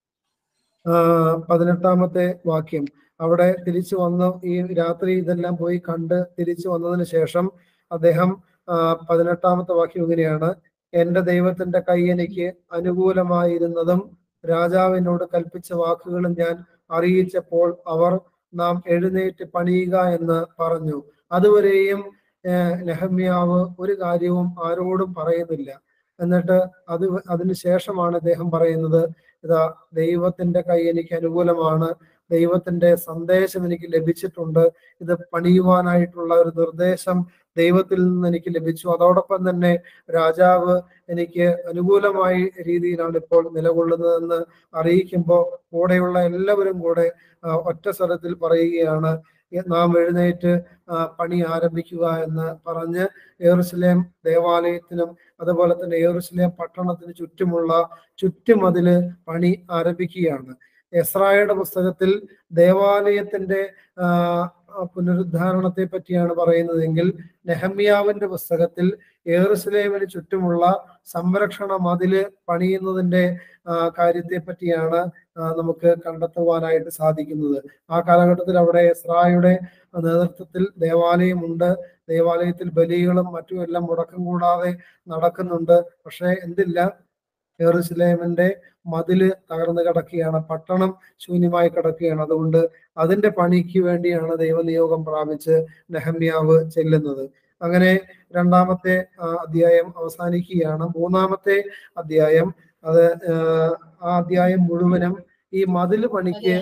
ആ, പതിനെട്ടാമത്തെ വാക്യം അവിടെ തിരിച്ചു വന്ന് ഈ രാത്രി ഇതെല്ലാം പോയി കണ്ട് തിരിച്ചു വന്നതിന് ശേഷം അദ്ദേഹം ആ, പതിനെട്ടാമത്തെ വാക്യം ഇങ്ങനെയാണ് എന്റെ ദൈവത്തിന്റെ കൈ എനിക്ക് അനുകൂലമായിരുന്നതും രാജാവിനോട് കൽപ്പിച്ച വാക്കുകളും ഞാൻ അറിയിച്ചപ്പോൾ അവർ നാം എഴുന്നേറ്റ് പണിയുക എന്ന് പറഞ്ഞു അതുവരെയും ഏർ, നെഹമ്യാവ് ഒരു കാര്യവും ആരോടും പറയുന്നില്ല എന്നിട്ട് അത് അതിന് ശേഷമാണ് അദ്ദേഹം പറയുന്നത് ഇതാ ദൈവത്തിന്റെ കൈ എനിക്ക് അനുകൂലമാണ് ദൈവത്തിന്റെ സന്ദേശം എനിക്ക് ലഭിച്ചിട്ടുണ്ട് ഇത് പണിയുവാനായിട്ടുള്ള ഒരു നിർദ്ദേശം ദൈവത്തിൽ നിന്ന് എനിക്ക് ലഭിച്ചു അതോടൊപ്പം തന്നെ രാജാവ് എനിക്ക് അനുകൂലമായ രീതിയിലാണ് ഇപ്പോൾ നിലകൊള്ളുന്നതെന്ന് അറിയിക്കുമ്പോൾ കൂടെയുള്ള എല്ലാവരും കൂടെ ആ, ഒറ്റ സ്വരത്തിൽ പറയുകയാണ് "എ- നാം എഴുന്നേറ്റ് ആ, പണി ആരംഭിക്കുക എന്ന് പറഞ്ഞ് യെറുസലേം ദേവാലയത്തിനും അതുപോലെ തന്നെ യെറുസലേം പട്ടണത്തിന് ചുറ്റുമുള്ള ചുറ്റുമതില് പണി ആരംഭിക്കുകയാണ് എസ്രായുടെ പുസ്തകത്തിൽ ദേവാലയത്തിന്റെ ആ, ആ, പുനരുദ്ധാരണത്തെ പറ്റിയാണ് പറയുന്നതെങ്കിൽ നെഹമ്യാവിന്റെ പുസ്തകത്തിൽ യെറുസലേമിന് ചുറ്റുമുള്ള സംരക്ഷണ മതില് പണിയുന്നതിന്റെ ആ, കാര്യത്തെ പറ്റിയാണ് ആ, നമുക്ക് കണ്ടെത്തുവാനായിട്ട് സാധിക്കുന്നത് ആ കാലഘട്ടത്തിൽ അവിടെ എസ്രായുടെ നേതൃത്വത്തിൽ ദേവാലയമുണ്ട് ദേവാലയത്തിൽ ബലികളും മറ്റും എല്ലാം മുടക്കം കൂടാതെ നടക്കുന്നുണ്ട് പക്ഷെ എന്തില്ല യെറുസലേമിന്റെ മതില് തകർന്നു കിടക്കുകയാണ് പട്ടണം ശൂന്യമായി കിടക്കുകയാണ് അതുകൊണ്ട് അതിന്റെ പണിക്ക് വേണ്ടിയാണ് ദൈവനിയോഗം പ്രാപിച്ച് നെഹമ്യാവ് ചെല്ലുന്നത് അങ്ങനെ രണ്ടാമത്തെ ആ, അധ്യായം അവസാനിക്കുകയാണ് മൂന്നാമത്തെ അധ്യായം അത് ആ, ആ അധ്യായം മുഴുവനും ഈ മതില് പണിക്ക്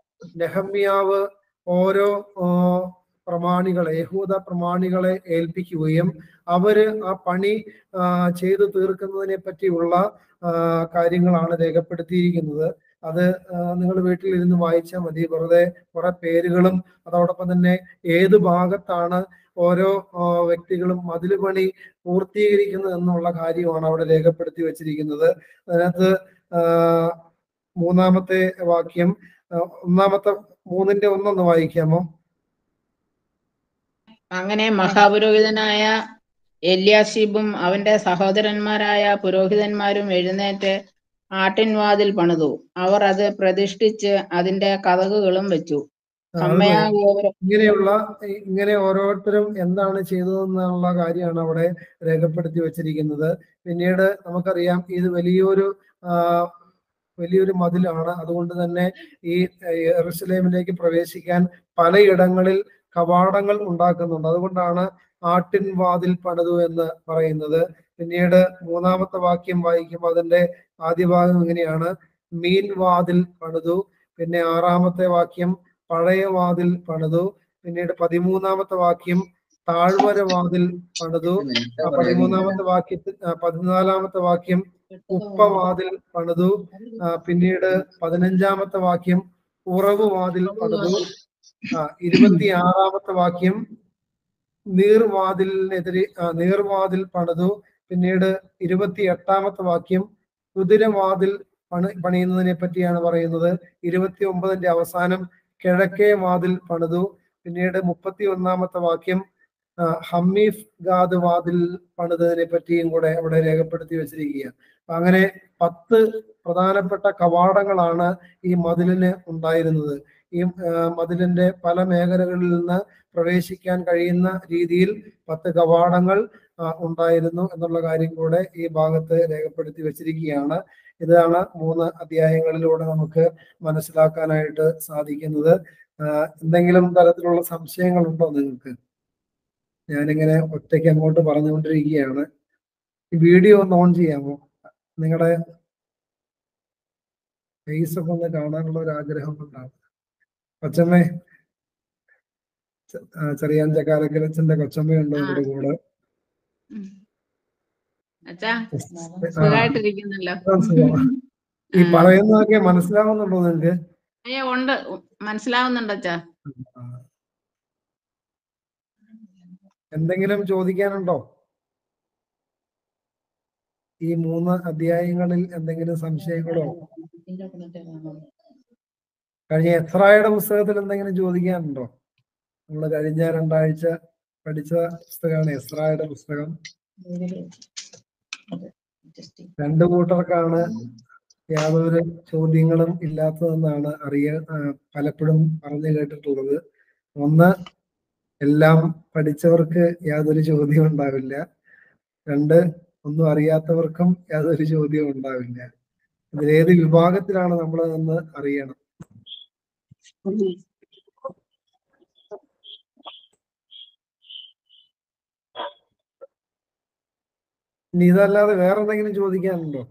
നെഹമ്യാവ് ഓരോ ആ, പ്രമാണികളെ യഹൂദ പ്രമാണികളെ ഏൽപ്പിക്കുകയും അവര് ആ പണി ആ, ചെയ്തു തീർക്കുന്നതിനെ പറ്റിയുള്ള ആ, കാര്യങ്ങളാണ് രേഖപ്പെടുത്തിയിരിക്കുന്നത് അത് നിങ്ങൾ വീട്ടിൽ ഇരുന്ന് വായിച്ചാൽ മതി വെറുതെ കുറെ പേരുകളും അതോടൊപ്പം തന്നെ ഏത് ഭാഗത്താണ് ഓരോ ആ, വ്യക്തികളും മതില് പണി പൂർത്തീകരിക്കുന്നത് എന്നുള്ള കാര്യമാണ് അവിടെ രേഖപ്പെടുത്തി വെച്ചിരിക്കുന്നത് അതിനകത്ത് ആ, മൂന്നാമത്തെ വാക്യം ആ, ഒന്നാമത്തെ മൂന്നിന്റെ ഒന്നൊന്ന് വായിക്കാമോ
അങ്ങനെ മഹാപുരോഹിതനായ എല്യാശീബും അവന്റെ സഹോദരന്മാരായ പുരോഹിതന്മാരും എഴുന്നേറ്റ് ആട്ടിൻവാതിൽ പണിതു അവർ അത് പ്രതിഷ്ഠിച്ച് അതിന്റെ കതകുകളും വെച്ചു
ആ, അത്
അമ്മയാ ഗോപുരം
ഇങ്ങനെയുള്ള ഇ- ഇങ്ങനെ ഓരോരുത്തരും എന്താണ് ചെയ്തതെന്നുള്ള കാര്യമാണ് അവിടെ രേഖപ്പെടുത്തി വച്ചിരിക്കുന്നത് പിന്നീട് നമുക്കറിയാം ഇത് വലിയൊരു ആ, വലിയൊരു മതിലാണ് അതുകൊണ്ട് തന്നെ ഈ എറുസലേമിലേക്ക് പ്രവേശിക്കാൻ പലയിടങ്ങളിൽ കവാടങ്ങൾ ഉണ്ടാക്കുന്നുണ്ട് അതുകൊണ്ടാണ് ആട്ടിൻ വാതിൽ പണിതു എന്ന് പറയുന്നത് പിന്നീട് മൂന്നാമത്തെ വാക്യം വായിക്കുമ്പോൾ അതിന്റെ ആദ്യ ഭാഗം ഇങ്ങനെയാണ് മീൻ വാതിൽ പണിതു പിന്നെ ആറാമത്തെ വാക്യം പഴയ വാതിൽ പണിതു പിന്നീട് പതിമൂന്നാമത്തെ വാക്യം താഴ്വര വാതിൽ പണിതു ആ പതിമൂന്നാമത്തെ വാക്യത്തിൽ ആ, പതിനാലാമത്തെ വാക്യം ഉപ്പവാതിൽ പണിതു ആ, പിന്നീട് പതിനഞ്ചാമത്തെ വാക്യം ഉറവ് വാതിൽ പണിതു ആ ഇരുപത്തിയാറാമത്തെ വാക്യം നീർവാതിലിനെതിരെ ആ, നീർവാതിൽ പണിതു പിന്നീട് ഇരുപത്തി എട്ടാമത്തെ വാക്യം കുതിരവാതിൽ പണി പണിയുന്നതിനെ പറ്റിയാണ് പറയുന്നത് ഇരുപത്തി ഒമ്പതിന്റെ അവസാനം കിഴക്കേ വാതിൽ പണിതു പിന്നീട് മുപ്പത്തി ഒന്നാമത്തെ വാക്യം ആ, ഹമ്മീഫ് ഗാദ് വാതിൽ പണിതതിനെ പറ്റിയും കൂടെ അവിടെ രേഖപ്പെടുത്തി വെച്ചിരിക്കുകയാണ് അപ്പൊ അങ്ങനെ പത്ത് പ്രധാനപ്പെട്ട കവാടങ്ങളാണ് ഈ മതിലിന് ഉണ്ടായിരുന്നത് ഈ ആ, മതിലിന്റെ പല മേഖലകളിൽ നിന്ന് പ്രവേശിക്കാൻ കഴിയുന്ന രീതിയിൽ പത്ത് കവാടങ്ങൾ ആ, ഉണ്ടായിരുന്നു എന്നുള്ള കാര്യം കൂടെ ഈ ഭാഗത്ത് രേഖപ്പെടുത്തി വെച്ചിരിക്കുകയാണ് ഇതാണ് മൂന്ന് അധ്യായങ്ങളിലൂടെ നമുക്ക് മനസ്സിലാക്കാനായിട്ട് സാധിക്കുന്നത് ആ, എന്തെങ്കിലും തരത്തിലുള്ള സംശയങ്ങളുണ്ടോ നിങ്ങൾക്ക് ഞാനിങ്ങനെ ഒറ്റയ്ക്ക് അങ്ങോട്ട് പറഞ്ഞുകൊണ്ടിരിക്കുകയാണ് ഈ വീഡിയോ ഒന്ന് ഓൺ ചെയ്യാമോ നിങ്ങളുടെ ഫേസ് ഒക്കെ ഒന്ന് കാണാനുള്ള ഒരു ആഗ്രഹം കൊണ്ടാണ് കൊച്ചമ്മേ ചെ- ആ, ചെറിയാൻ ചക്കാരക്കരച്ചന്റെ കൊച്ചമ്മയുണ്ട് നമ്മുടെ കൂടെ
അച്ഛാ
ആ,
സുഖമായിട്ടിരിക്കുന്നല്ലോ
ആ, സുഖമാ. ഈ പറയുന്നതൊക്കെ മനസ്സിലാവുന്നുണ്ടോ നിങ്ങക്ക്
ഏ ഉണ്ട് ഉം, മനസ്സിലാവുന്നുണ്ട് അച്ഛാ
ആ. എന്തെങ്കിലും ചോദിക്കാനുണ്ടോ ഈ മൂന്ന് അധ്യായങ്ങളിൽ എന്തെങ്കിലും സംശയങ്ങളോ കഴിഞ്ഞ എത്രായുടെ പുസ്തകത്തിൽ എന്തെങ്കിലും ചോദിക്കാനുണ്ടോ നമ്മൾ കഴിഞ്ഞ രണ്ടാഴ്ച പഠിച്ച പുസ്തകമാണ് എസ്രായുടെ പുസ്തകം രണ്ടു കൂട്ടർക്കാണ് യാതൊരു ചോദ്യങ്ങളും ഇല്ലാത്തതെന്നാണ് അറിയ ആ, പലപ്പോഴും പറഞ്ഞു കേട്ടിട്ടുള്ളത് ഒന്ന് എല്ലാം പഠിച്ചവർക്ക് യാതൊരു ചോദ്യവും ഉണ്ടാവില്ല രണ്ട് ഒന്നും അറിയാത്തവർക്കും യാതൊരു ചോദ്യവും ഉണ്ടാവില്ല ഇതിലേത് വിഭാഗത്തിലാണ് നമ്മൾ എന്ന് അറിയണം ഇനി ഇതല്ലാതെ വേറെ എന്തെങ്കിലും ചോദിക്കാനുണ്ടോ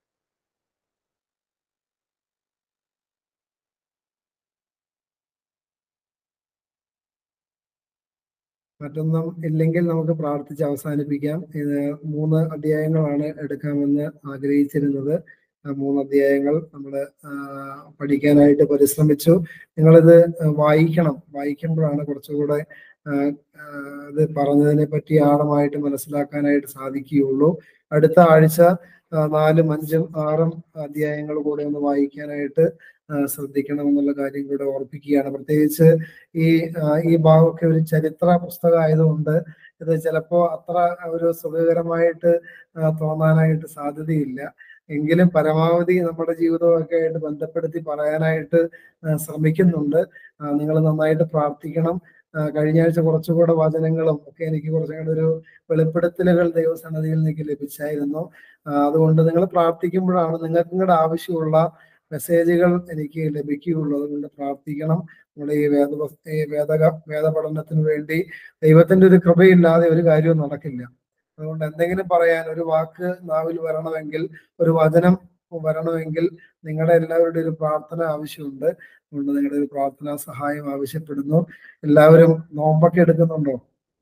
മറ്റൊന്നും ഇല്ലെങ്കിൽ നമുക്ക് പ്രാർത്ഥിച്ച് അവസാനിപ്പിക്കാം ഇത് മൂന്ന് അധ്യായങ്ങളാണ് എടുക്കാമെന്ന് ആഗ്രഹിച്ചിരുന്നത് ആ മൂന്ന് അധ്യായങ്ങൾ നമ്മൾ പഠിക്കാനായിട്ട് പരിശ്രമിച്ചു നിങ്ങളിത് വായിക്കണം വായിക്കുമ്പോഴാണ് കുറച്ചുകൂടെ ആ, ആ, ഇത് പറഞ്ഞതിനെ പറ്റി ആഴമായിട്ട് മനസ്സിലാക്കാനായിട്ട് സാധിക്കുകയുള്ളൂ അടുത്ത ആഴ്ച ആ, നാലും അഞ്ചും ആറും അധ്യായങ്ങൾ കൂടെ ഒന്ന് വായിക്കാനായിട്ട് ആ, ശ്രദ്ധിക്കണം എന്നുള്ള കാര്യം കൂടെ ഓർപ്പിക്കുകയാണ് പ്രത്യേകിച്ച് ഈ ആ, ഈ ഭാഗമൊക്കെ ഒരു ചരിത്ര പുസ്തകം ആയതുകൊണ്ട് ഇത് ചിലപ്പോ അത്ര ഒരു സുഖകരമായിട്ട് ആ, തോന്നാനായിട്ട് സാധ്യതയില്ല എങ്കിലും പരമാവധി നമ്മുടെ ജീവിതമൊക്കെ ആയിട്ട് ബന്ധപ്പെടുത്തി പറയാനായിട്ട് ആ, ശ്രമിക്കുന്നുണ്ട് നിങ്ങൾ നന്നായിട്ട് പ്രാർത്ഥിക്കണം ആ, കഴിഞ്ഞ ആഴ്ച കുറച്ചുകൂടെ വചനങ്ങളും ഒക്കെ എനിക്ക് കുറച്ചും കൂടെ ഒരു വെളിപ്പെടുത്തലുകൾ ദൈവസന്നതിയിൽ നിന്നൊക്കെ ലഭിച്ചായിരുന്നു ആ, അതുകൊണ്ട് നിങ്ങൾ പ്രാർത്ഥിക്കുമ്പോഴാണ് നിങ്ങൾക്കും കൂടെ ആവശ്യമുള്ള മെസ്സേജുകൾ എനിക്ക് ലഭിക്കുകയുള്ളൂ അതുകൊണ്ട് പ്രാർത്ഥിക്കണം നമ്മുടെ ഈ വേദ ഈ വേദക വേദപഠനത്തിന് വേണ്ടി ദൈവത്തിന്റെ ഒരു കൃപയില്ലാതെ ഒരു കാര്യവും നടക്കില്ല അതുകൊണ്ട് എന്തെങ്കിലും പറയാൻ ഒരു വാക്ക് നാവിൽ വരണമെങ്കിൽ ഒരു വചനം വരണമെങ്കിൽ നിങ്ങളുടെ എല്ലാവരുടെയും ഒരു പ്രാർത്ഥന ആവശ്യമുണ്ട് അതുകൊണ്ട് നിങ്ങളുടെ ഒരു പ്രാർത്ഥനാ സഹായം ആവശ്യപ്പെടുന്നു എല്ലാവരും നോമ്പൊക്കെ എടുക്കുന്നുണ്ടോ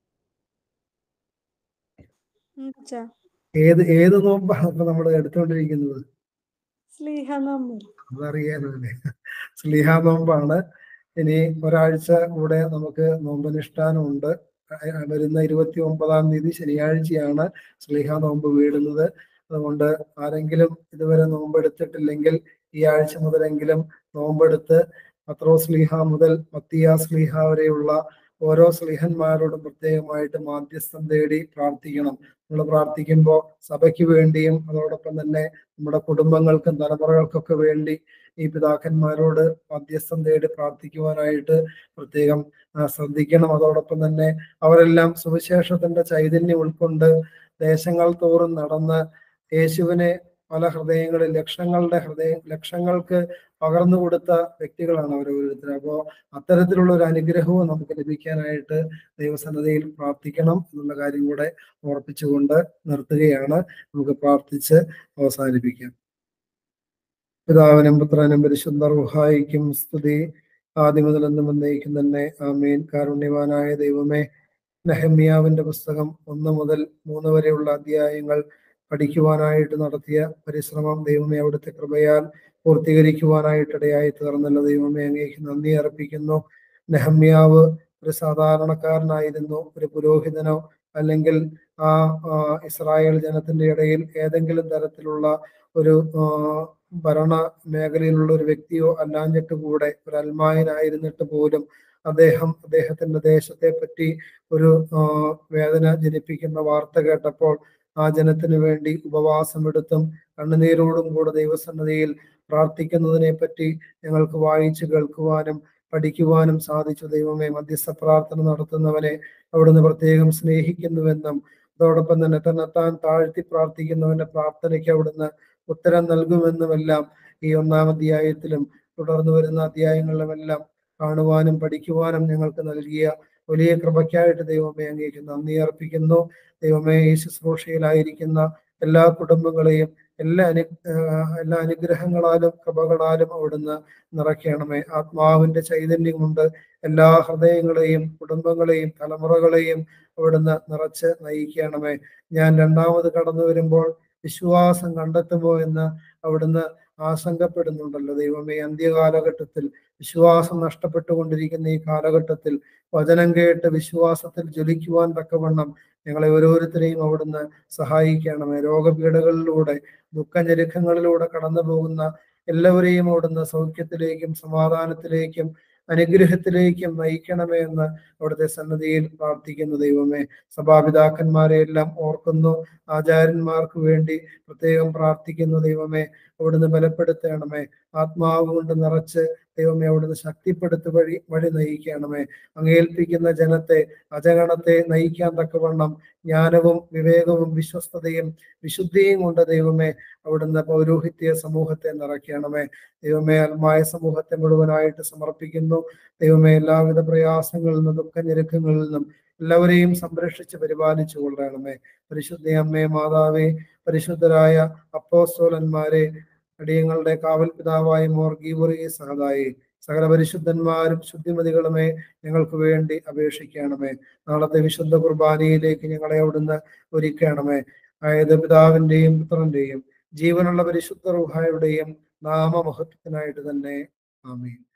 ഉം അച്ഛാ.
ഏത് ഏത് നോമ്പാണ് ഇപ്പൊ നമ്മൾ എടുത്തുകൊണ്ടിരിക്കുന്നത്
സ്ലീഹ നമ്മൾ
അതറിയാലോ അല്ലേ സ്ലിഹ നോമ്പാണ് ഇനി ഒരാഴ്ച കൂടെ നമുക്ക് നോമ്പനുഷ്ഠാനമുണ്ട് അഹ് വരുന്ന ഇരുപത്തി ഒമ്പതാം തീയതി ശനിയാഴ്ചയാണ് സ്ലിഹ നോമ്പ് വീടുന്നത് അതുകൊണ്ട് ആരെങ്കിലും ഇതുവരെ നോമ്പെടുത്തിട്ടില്ലെങ്കിൽ ഈ ആഴ്ച മുതലെങ്കിലും നോമ്പെടുത്ത് പത്രോ സ്ലിഹ മുതൽ മത്തിയ സ്ലിഹ വരെയുള്ള ഓരോ സ്ലിഹന്മാരോടും പ്രത്യേകമായിട്ട് മാധ്യസ്ഥം തേടി പ്രാർത്ഥിക്കണം നമ്മൾ പ്രാർത്ഥിക്കുമ്പോൾ സഭയ്ക്ക് വേണ്ടിയും അതോടൊപ്പം തന്നെ നമ്മുടെ കുടുംബങ്ങൾക്കും തലമുറകൾക്കൊക്കെ വേണ്ടി ഈ പിതാക്കന്മാരോട് മധ്യസ്ഥം തേടി പ്രാർത്ഥിക്കുവാനായിട്ട് പ്രത്യേകം ആ, ശ്രദ്ധിക്കണം അതോടൊപ്പം തന്നെ അവരെല്ലാം സുവിശേഷത്തിന്റെ ചൈതന്യം ഉൾക്കൊണ്ട് ദേശങ്ങൾ തോറും നടന്ന് യേശുവിനെ പല ഹൃദയങ്ങളിൽ ലക്ഷങ്ങളുടെ ഹൃദയ ലക്ഷങ്ങൾക്ക് പകർന്നു കൊടുത്ത വ്യക്തികളാണ് ഓരോരുത്തരും അപ്പോൾ അത്തരത്തിലുള്ള ഒരു അനുഗ്രഹവും നമുക്ക് ലഭിക്കാനായിട്ട് ദൈവസന്നദ്ധയിൽ പ്രാർത്ഥിക്കണം എന്നുള്ള കാര്യം കൂടെ ഓർപ്പിച്ചുകൊണ്ട് നിർത്തുകയാണ് നമുക്ക് പ്രാർത്ഥിച്ച് അവസാനിപ്പിക്കാം പിതാവിനും പുത്രനും പരിശുദ്ധ റുഹായിക്കും സ്തുതി ആദ്യം മുതൽ എന്നും എന്നേക്കും തന്നെ ആമേൻ കാരുണ്യവാനായ ദൈവമേ നെഹമ്യാവിന്റെ പുസ്തകം ഒന്ന് മുതൽ മൂന്ന് വരെയുള്ള അധ്യായങ്ങൾ പഠിക്കുവാനായിട്ട് നടത്തിയ പരിശ്രമം ദൈവമേ അവിടുത്തെ കൃപയാൽ പൂർത്തീകരിക്കുവാനായിട്ട് ഇടയായി തീർന്നല്ല ദൈവമേ അങ്ങേക്ക് നന്ദി അർപ്പിക്കുന്നു നെഹമ്യാവ് ഒരു സാധാരണക്കാരനായിരുന്നു ഒരു പുരോഹിതനോ അല്ലെങ്കിൽ ആ ആ, ഇസ്രായേൽ ജനത്തിന്റെ ഇടയിൽ ഏതെങ്കിലും തരത്തിലുള്ള ഒരു ആ, ഭരണ മേഖലയിലുള്ള ഒരു വ്യക്തിയോ അല്ലാഞ്ഞിട്ട് കൂടെ ഒരു അൽമായനായിരുന്നിട്ട് പോലും അദ്ദേഹം അദ്ദേഹത്തിന്റെ ദേശത്തെ പറ്റി ഒരു ആ, വേദന ജനിപ്പിക്കുന്ന വാർത്ത കേട്ടപ്പോൾ ആ ജനത്തിന് വേണ്ടി ഉപവാസമെടുത്തും കണ്ണുനീരോടും കൂടെ ദൈവസന്നതിയിൽ പ്രാർത്ഥിക്കുന്നതിനെ പറ്റി ഞങ്ങൾക്ക് വായിച്ചു കേൾക്കുവാനും പഠിക്കുവാനും സാധിച്ചു ദൈവമേ മധ്യസ്ഥ പ്രാർത്ഥന നടത്തുന്നവനെ അവിടുന്ന് പ്രത്യേകം സ്നേഹിക്കുന്നുവെന്നും അതോടൊപ്പം തന്നെ തന്നെത്താൻ താഴ്ത്തി പ്രാർത്ഥിക്കുന്നവന്റെ പ്രാർത്ഥനയ്ക്ക് അവിടുന്ന് ഉത്തരം നൽകുമെന്നുമെല്ലാം ഈ ഒന്നാം അധ്യായത്തിലും തുടർന്ന് വരുന്ന അധ്യായങ്ങളിലുമെല്ലാം കാണുവാനും പഠിക്കുവാനും ഞങ്ങൾക്ക് നൽകിയ വലിയ കൃപയ്ക്കായിട്ട് ദൈവമേ അങ്ങേക്ക് നന്ദി അർപ്പിക്കുന്നു ദൈവമേ ഈ ശുശ്രൂഷയിലായിരിക്കുന്ന എല്ലാ കുടുംബങ്ങളെയും എല്ലാ അനു ആഹ് എല്ലാ അനുഗ്രഹങ്ങളാലും കൃപകളാലും അവിടുന്ന് നിറയ്ക്കണമേ ആത്മാവിന്റെ ചൈതന്യം കൊണ്ട് എല്ലാ ഹൃദയങ്ങളെയും കുടുംബങ്ങളെയും തലമുറകളെയും അവിടുന്ന് നിറച്ച് നയിക്കണമേ ഞാൻ രണ്ടാമത് കടന്നു വരുമ്പോൾ വിശ്വാസം കണ്ടെത്തുമോ എന്ന് അവിടുന്ന് ആശങ്കപ്പെടുന്നുണ്ടല്ലോ ദൈവമേ അന്ത്യകാലഘട്ടത്തിൽ വിശ്വാസം നഷ്ടപ്പെട്ടുകൊണ്ടിരിക്കുന്ന ഈ കാലഘട്ടത്തിൽ വചനം കേട്ട് വിശ്വാസത്തിൽ ജ്വലിക്കുവാൻ തക്കവണ്ണം ഞങ്ങളെ ഓരോരുത്തരെയും അവിടുന്ന് സഹായിക്കണമേ രോഗപീഠകളിലൂടെ ദുഃഖഞെരുക്കങ്ങളിലൂടെ കടന്നു പോകുന്ന എല്ലാവരെയും അവിടുന്ന് സൗഖ്യത്തിലേക്കും സമാധാനത്തിലേക്കും അനുഗ്രഹത്തിലേക്കും നയിക്കണമേ എന്ന് അവിടുത്തെ സന്നദ്ധിയിൽ പ്രാർത്ഥിക്കുന്നു ദൈവമേ സഭാപിതാക്കന്മാരെ എല്ലാം ഓർക്കുന്നു ആചാര്യന്മാർക്ക് വേണ്ടി പ്രത്യേകം പ്രാർത്ഥിക്കുന്നു ദൈവമേ അവിടുന്ന് ബലപ്പെടുത്തണമേ ആത്മാവ് കൊണ്ട് നിറച്ച് ദൈവമേ അവിടുന്ന് ശക്തിപ്പെടുത്തി വഴി വഴി നയിക്കണമേ അങ്ങേൽപ്പിക്കുന്ന ജനത്തെ അജഗണത്തെ നയിക്കാൻ തക്കവണ്ണം ജ്ഞാനവും വിവേകവും വിശ്വസ്തതയും വിശുദ്ധിയും കൊണ്ട് ദൈവമേ അവിടുന്ന് പൗരോഹിത്യ സമൂഹത്തെ നിറയ്ക്കണമേ ദൈവമേ അൽമായ സമൂഹത്തെ മുഴുവനായിട്ട് സമർപ്പിക്കുന്നു ദൈവമേ എല്ലാവിധ പ്രയാസങ്ങളിൽ നിന്നും ദുഃഖഞെരുക്കങ്ങളിൽ നിന്നും എല്ലാവരെയും സംരക്ഷിച്ച് പരിപാലിച്ചു കൊള്ളണമേ പരിശുദ്ധ അമ്മേ മാതാവേ പരിശുദ്ധരായ അപ്പോസ്തോലന്മാരെ അടിയങ്ങളുടെ കാവൽ പിതാവായ മോർ ഗീവറിയെ സഹതായി സകല പരിശുദ്ധന്മാരും ശുദ്ധിമതികളുമേ ഞങ്ങൾക്ക് വേണ്ടി അപേക്ഷിക്കണമേ നാളത്തെ വിശുദ്ധ കുർബാനയിലേക്ക് ഞങ്ങളെ അവിടുന്ന് ഒരുക്കണമേ അതായത് പിതാവിന്റെയും പുത്രന്റെയും ജീവനുള്ള പരിശുദ്ധ റുഹായുടെയും നാമമഹത്വത്തിനായിട്ട് തന്നെ ആമേൻ